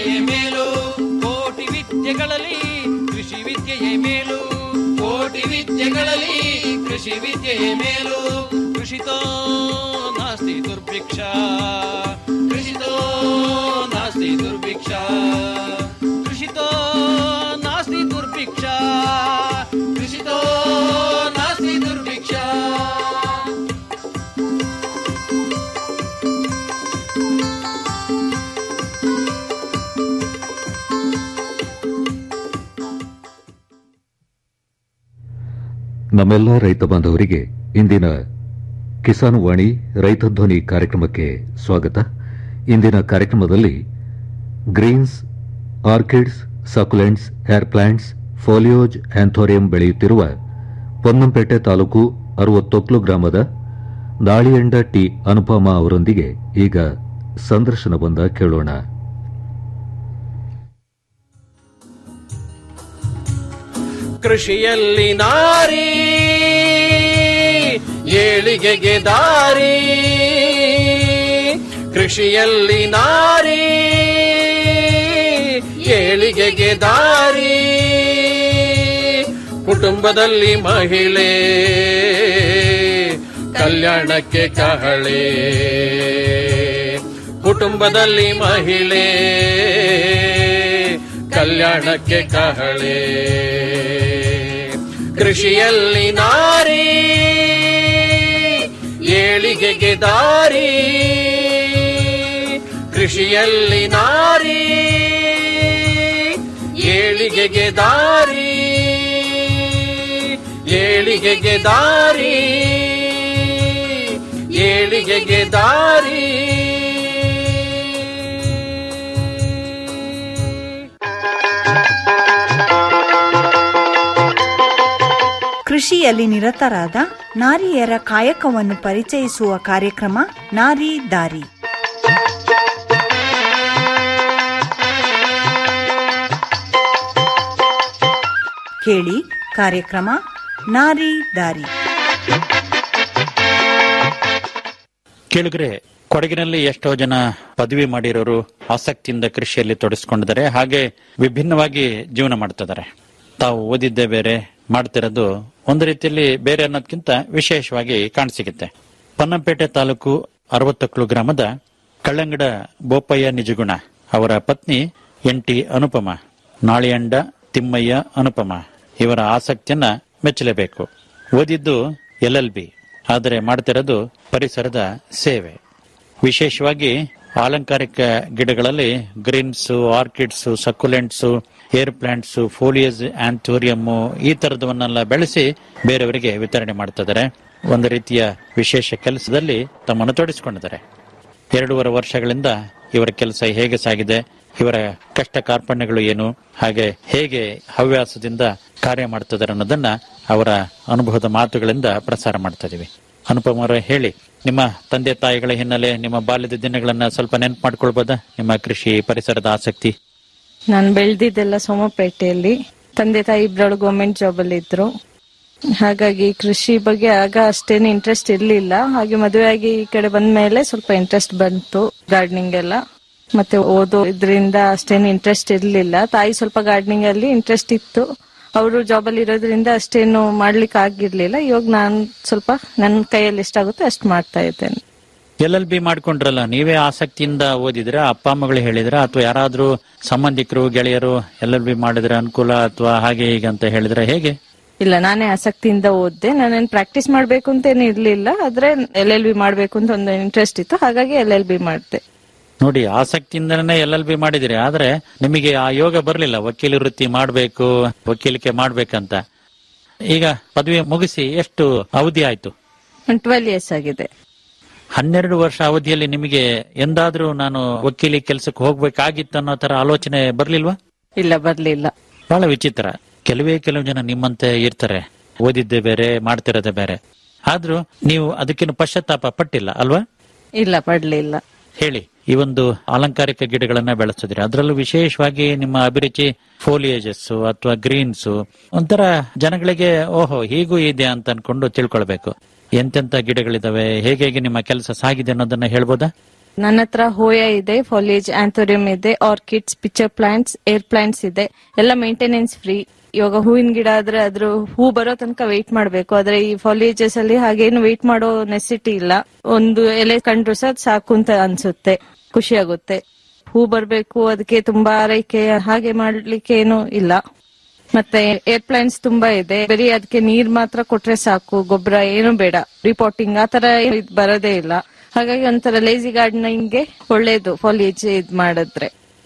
ವಿದ್ಯೆಯೇ ಮೇಲು ಕೋಟಿ ವಿದ್ಯೆಗಳಲ್ಲಿ ಕೃಷಿ ವಿದ್ಯೆಯೇ ಮೇಲು ಕೋಟಿ ವಿದ್ಯೆಗಳಲ್ಲಿ ಕೃಷಿ ವಿದ್ಯೆಯೇ ಮೇಲು ಕೃಷಿತೋ ನಾಸ್ತಿ ದುರ್ಭಿಕ್ಷ ಕೃಷಿತೋ ನಾಸ್ತಿ ದುರ್ಭಿಕ್ಷ ಕೃಷಿತೋ ನಾಸ್ತಿ ದುರ್ಭಿಕ್ಷ ಕೃಷಿತೋ ನಾಸ್ತಿ ದುರ್ಭಿಕ್ಷ ನಮ್ಮೆಲ್ಲ ರೈತ ಬಾಂಧವರಿಗೆ ಇಂದಿನ ಕಿಸಾನ್ ವಾಣಿ ರೈತ ಧ್ವನಿ ಕಾರ್ಯಕ್ರಮಕ್ಕೆ ಸ್ವಾಗತ ಇಂದಿನ ಕಾರ್ಯಕ್ರಮದಲ್ಲಿ greens orchids succulents air plants foliage anthurium ಬೆಳೆಯುತ್ತಿರುವ ಪೊನ್ನಂಪೇಟೆ ತಾಲೂಕು ಅರವತ್ತೊಕ್ಲು ಗ್ರಾಮದ ದಾಳಿಯಂಡ ಟಿ ಅನುಪಮ ಅವರೊಂದಿಗೆ ಈಗ ಸಂದರ್ಶನವೊಂದ ಕೇಳೋಣ ಕೃಷಿಯಲ್ಲಿ ನಾರಿ ಏಳಿಗೆಗೆ ದಾರಿ ಕೃಷಿಯಲ್ಲಿ ನಾರಿ ಏಳಿಗೆಗೆ ದಾರಿ ಕುಟುಂಬದಲ್ಲಿ ಮಹಿಳೆ ಕಲ್ಯಾಣಕ್ಕೆ ಕಹಳೆ ಕುಟುಂಬದಲ್ಲಿ ಮಹಿಳೆ ಕಲ್ಯಾಣಕ್ಕೆ ಕಹಳೆ ಕೃಷಿಯಲ್ಲಿ ನಾರಿ ಏಳಿಗೆಗೆ ದಾರಿ ಕೃಷಿಯಲ್ಲಿ ನಾರಿ ಏಳಿಗೆಗೆ ದಾರಿ ಏಳಿಗೆಗೆ ದಾರಿ ಏಳಿಗೆಗೆ ದಾರಿ ಕೃಷಿಯಲ್ಲಿ ನಿರತರಾದ ನಾರಿಯರ ಕಾಯಕವನ್ನು ಪರಿಚಯಿಸುವ ಕಾರ್ಯಕ್ರಮ ನಾರಿ ದಾರಿ ಕೇಳಿ ಕಾರ್ಯಕ್ರಮ ನಾರಿ ದಾರಿ ಕೇಳಿದ್ರೆ ಕೊಡಗಿನಲ್ಲಿ ಎಷ್ಟೋ ಜನ ಪದವಿ ಮಾಡಿರೋರು ಆಸಕ್ತಿಯಿಂದ ಕೃಷಿಯಲ್ಲಿ ತೊಡಗಿಸ್ಕೊಂಡಿದ್ದಾರೆ ಹಾಗೆ ವಿಭಿನ್ನವಾಗಿ ಜೀವನ ಮಾಡ್ತಿದ್ದಾರೆ ತಾವು ಓದಿದ್ದೇ ಬೇರೆ ಮಾಡ್ತಿರೋದು ಒಂದು ರೀತಿಯಲ್ಲಿ ಬೇರೆ ಅನ್ನೋದಕ್ಕಿಂತ ವಿಶೇಷವಾಗಿ ಕಾಣಸಿಗುತ್ತೆ ಪನ್ನಂಪೇಟೆ ತಾಲೂಕು ಅರವತ್ತಕ್ಳು ಗ್ರಾಮದ ಕಳ್ಳಂಗಡ ಬೋಪಯ್ಯ ನಿಜಗುಣ ಅವರ ಪತ್ನಿ ಎನ್ ಟಿ ಅನುಪಮ ನಾಳಿಯಂಡ ತಿಮ್ಮಯ್ಯ ಅನುಪಮ ಇವರ ಆಸಕ್ತಿಯನ್ನ ಮೆಚ್ಚಲೇಬೇಕು ಓದಿದ್ದು ಎಲ್ ಎಲ್ ಬಿ ಆದರೆ ಮಾಡ್ತಿರೋದು ಪರಿಸರದ ಸೇವೆ ವಿಶೇಷವಾಗಿ ಅಲಂಕಾರಿಕ ಗಿಡಗಳಲ್ಲಿ greens orchids succulents air plants foliage anthurium ಈ ತರದವನ್ನೆಲ್ಲ ಬೆಳೆಸಿ ಬೇರೆಯವರಿಗೆ ವಿತರಣೆ ಮಾಡ್ತಿದ್ದಾರೆ ಒಂದು ರೀತಿಯ ವಿಶೇಷ ಕೆಲಸದಲ್ಲಿ ತಮ್ಮನ್ನು ತೊಡಗಿಸಿಕೊಂಡಿದ್ದಾರೆ ಎರಡೂವರೆ ವರ್ಷಗಳಿಂದ ಇವರ ಕೆಲಸ ಹೇಗೆ ಸಾಗಿದೆ ಇವರ ಕಷ್ಟ ಕಾರ್ಪಣ್ಯಗಳು ಏನು ಹಾಗೆ ಹೇಗೆ ಹವ್ಯಾಸದಿಂದ ಕಾರ್ಯ ಮಾಡ್ತಿದ್ದಾರೆ ಅನ್ನೋದನ್ನ ಅವರ ಅನುಭವದ ಮಾತುಗಳಿಂದ ಪ್ರಸಾರ ಮಾಡ್ತಾ ಇದೀವಿ ಅನುಪಮ ಅವರೇ ಹೇಳಿ ನಿಮ್ಮ ತಂದೆ ತಾಯಿಗಳ ಹಿನ್ನೆಲೆ ನಿಮ್ಮ ಬಾಲ್ಯದ ದಿನಗಳನ್ನ ಸ್ವಲ್ಪ ನೆನಪು ಮಾಡ್ಕೊಳ್ಬೋದಾ ನಿಮ್ಮ ಕೃಷಿ ಪರಿಸರದ ಆಸಕ್ತಿ ನಾನು ಬೆಳೆದಿದ್ದೆಲ್ಲ ಸೋಮಪೇಟೆಯಲ್ಲಿ ತಂದೆ ತಾಯಿ ಇಬ್ರಳು ಗೌರ್ಮೆಂಟ್ ಜಾಬ್ ಅಲ್ಲಿ ಇದ್ರು ಹಾಗಾಗಿ ಕೃಷಿ ಬಗ್ಗೆ ಆಗ ಅಷ್ಟೇನು ಇಂಟ್ರೆಸ್ಟ್ ಇರ್ಲಿಲ್ಲ ಹಾಗೆ ಮದುವೆಯಾಗಿ ಈ ಕಡೆ ಬಂದ ಮೇಲೆ ಸ್ವಲ್ಪ ಇಂಟ್ರೆಸ್ಟ್ ಬಂತು ಗಾರ್ಡನಿಂಗ್ ಎಲ್ಲ ಮತ್ತೆ ಓದೋ ಇದ್ರಿಂದ ಅಷ್ಟೇನು ಇಂಟ್ರೆಸ್ಟ್ ಇರ್ಲಿಲ್ಲ ತಾಯಿ ಸ್ವಲ್ಪ ಗಾರ್ಡನಿಂಗ್ ಅಲ್ಲಿ ಇಂಟ್ರೆಸ್ಟ್ ಇತ್ತು ಅವರು ಜಾಬ್ ಅಲ್ಲಿ ಇರೋದ್ರಿಂದ ಅಷ್ಟೇನು ಮಾಡ್ಲಿಕ್ಕೆ ಆಗಿರ್ಲಿಲ್ಲ ಇವಾಗ ನಾನ್ ಸ್ವಲ್ಪ ನನ್ನ ಕೈಯಲ್ಲಿ ಎಷ್ಟಾಗುತ್ತೆ ಅಷ್ಟು ಮಾಡ್ತಾ ಇದ್ದೇನೆ ಎಲ್ ಎಲ್ ಬಿ ಮಾಡ್ಕೊಂಡ್ರಲ್ಲ ನೀವೇ ಆಸಕ್ತಿಯಿಂದ ಓದಿದ್ರ ಅಪ್ಪ ಅಮ್ಮಗಳು ಹೇಳಿದ್ರ ಅಥವಾ ಯಾರಾದ್ರೂ ಸಂಬಂಧಿಕರು ಗೆಳೆಯರು ಎಲ್ ಎಲ್ ಬಿ ಮಾಡಿದ್ರೆ ಅನುಕೂಲ ಅಥವಾ ಹಾಗೆ ಹೀಗೆ ಅಂತ ಹೇಳಿದ್ರೆ ಹೇಗೆ ಇಲ್ಲ ನಾನೇ ಆಸಕ್ತಿಯಿಂದ ಓದ್ದೆ ನಾನೇನ್ ಪ್ರಾಕ್ಟೀಸ್ ಮಾಡ್ಬೇಕು ಅಂತ ಏನು ಇರ್ಲಿಲ್ಲ ಆದ್ರೆ ಎಲ್ ಎಲ್ ಬಿ ಮಾಡ್ಬೇಕು ಅಂತ ಒಂದು ಇಂಟ್ರೆಸ್ಟ್ ಇತ್ತು ಹಾಗಾಗಿ ಎಲ್ ಎಲ್ ಬಿ ಮಾಡಿದೆ ನೋಡಿ ಆಸಕ್ತಿಯಿಂದನೇ ಎಲ್ ಎಲ್ ಬಿ ಮಾಡಿದಿರಿ ಆದ್ರೆ ನಿಮಗೆ ಆ ಯೋಗ ಬರ್ಲಿಲ್ಲ ವಕೀಲ ವೃತ್ತಿ ಮಾಡ್ಬೇಕು ವಕೀಲಿಕೆ ಮಾಡ್ಬೇಕಂತ ಈಗ ಪದವಿ ಮುಗಿಸಿ ಎಷ್ಟು ಅವಧಿ ಆಯ್ತು ಟ್ವೆಲ್ ಇಯರ್ಸ್ ಆಗಿದೆ ಹನ್ನೆರಡು ವರ್ಷ ಅವಧಿಯಲ್ಲಿ ನಿಮಗೆ ಎಂದಾದ್ರೂ ನಾನು ವಕೀಲಿ ಕೆಲಸಕ್ಕೆ ಹೋಗ್ಬೇಕಾಗಿತ್ತು ಅನ್ನೋ ತರ ಆಲೋಚನೆ ಬರ್ಲಿಲ್ವಾ ಇಲ್ಲ ಬರ್ಲಿಲ್ಲ ಬಹಳ ವಿಚಿತ್ರ ಕೆಲವೇ ಕೆಲವು ಜನ ನಿಮ್ಮಂತೆ ಇರ್ತಾರೆ ಓದಿದ್ದೇ ಬೇರೆ ಮಾಡ್ತಿರೋದೇ ಬೇರೆ ಆದ್ರೂ ನೀವು ಅದಕ್ಕಿನ್ನು ಪಶ್ಚಾತ್ತಾಪ ಪಟ್ಟಿಲ್ಲ ಅಲ್ವಾ ಇಲ್ಲ ಪಡ್ಲಿಲ್ಲ ಹೇಳಿ ಈ ಒಂದು ಅಲಂಕಾರಿಕ ಗಿಡಗಳನ್ನ ಬೆಳೆಸಿದ್ರಿ ಅದರಲ್ಲೂ ವಿಶೇಷವಾಗಿ ನಿಮ್ಮ ಅಭಿರುಚಿ ಫೋಲಿಯೇಜಸ್ ಅಥವಾ ಗ್ರೀನ್ಸ್ ಒಂಥರ ಜನಗಳಿಗೆ ಓಹೋ ಹೀಗೂ ಇದೆ ಅಂತ ಅನ್ಕೊಂಡು ತಿಳ್ಕೊಳ್ಬೇಕು ಎಂತೆಂತ ಗಿಡಗಳಿದಾವೆ ಹೇಗೆ ಹೇಗೆ ನಿಮ್ಮ ಕೆಲಸ ಸಾಗಿದೆ ಅನ್ನೋದನ್ನ ಹೇಳ್ಬೋದಾ ನನ್ನ ಹತ್ರ ಹೋಯಾ ಇದೆ ಫಾಲಿಯೇಜ್ ಆಂಥೋರಿಯಂ ಇದೆ orchids pitcher plants air plants ಇದೆ ಎಲ್ಲ ಮೇಂಟೆನೆನ್ಸ್ ಫ್ರೀ ಇವಾಗ ಹೂವಿನ ಗಿಡ ಆದ್ರೆ ಅದ್ರ ಹೂ ಬರೋ ತನಕ ವೆಯ್ಟ್ ಮಾಡ್ಬೇಕು ಆದ್ರೆ ಈ ಫಾಲಿಯೇಜಸ್ ಅಲ್ಲಿ ಹಾಗೇನು ವೆಯ್ಟ್ ಮಾಡೋ ನೆಸಿಟಿ ಇಲ್ಲ ಒಂದು ಎಲೆ ಕಂಡ್ರು ಸಹ ಸಾಕು ಅಂತ ಅನ್ಸುತ್ತೆ ಖುಷಿ ಆಗುತ್ತೆ ಹೂ ಬರ್ಬೇಕು ಅದಕ್ಕೆ ತುಂಬಾ ಆರೈಕೆ ಹಾಗೆ ಮಾಡ್ಲಿಕ್ಕೆ ಏನು ಇಲ್ಲ ಮತ್ತೆ ಏರ್ ಪ್ಲಾಂಟ್ಸ್ ತುಂಬಾ ಇದೆ ಬರೀ ಅದಕ್ಕೆ ನೀರ್ ಮಾತ್ರ ಕೊಟ್ರೆ ಸಾಕು ಗೊಬ್ಬರ ಏನು ಬೇಡ ರಿಪೋರ್ಟಿಂಗ್ ಆತರ ಏನು ಇದ್ ಬರೋದೇ ಇಲ್ಲ ಹಾಗಾಗಿ ಒಂಥರ ಲೇಸಿ ಗಾರ್ಡನಿಂಗ್ಗೆ ಒಳ್ಳೇದು ಫಾಲಿಯೇಜ್ ಇದ್ ಮಾಡಿದ್ರೆ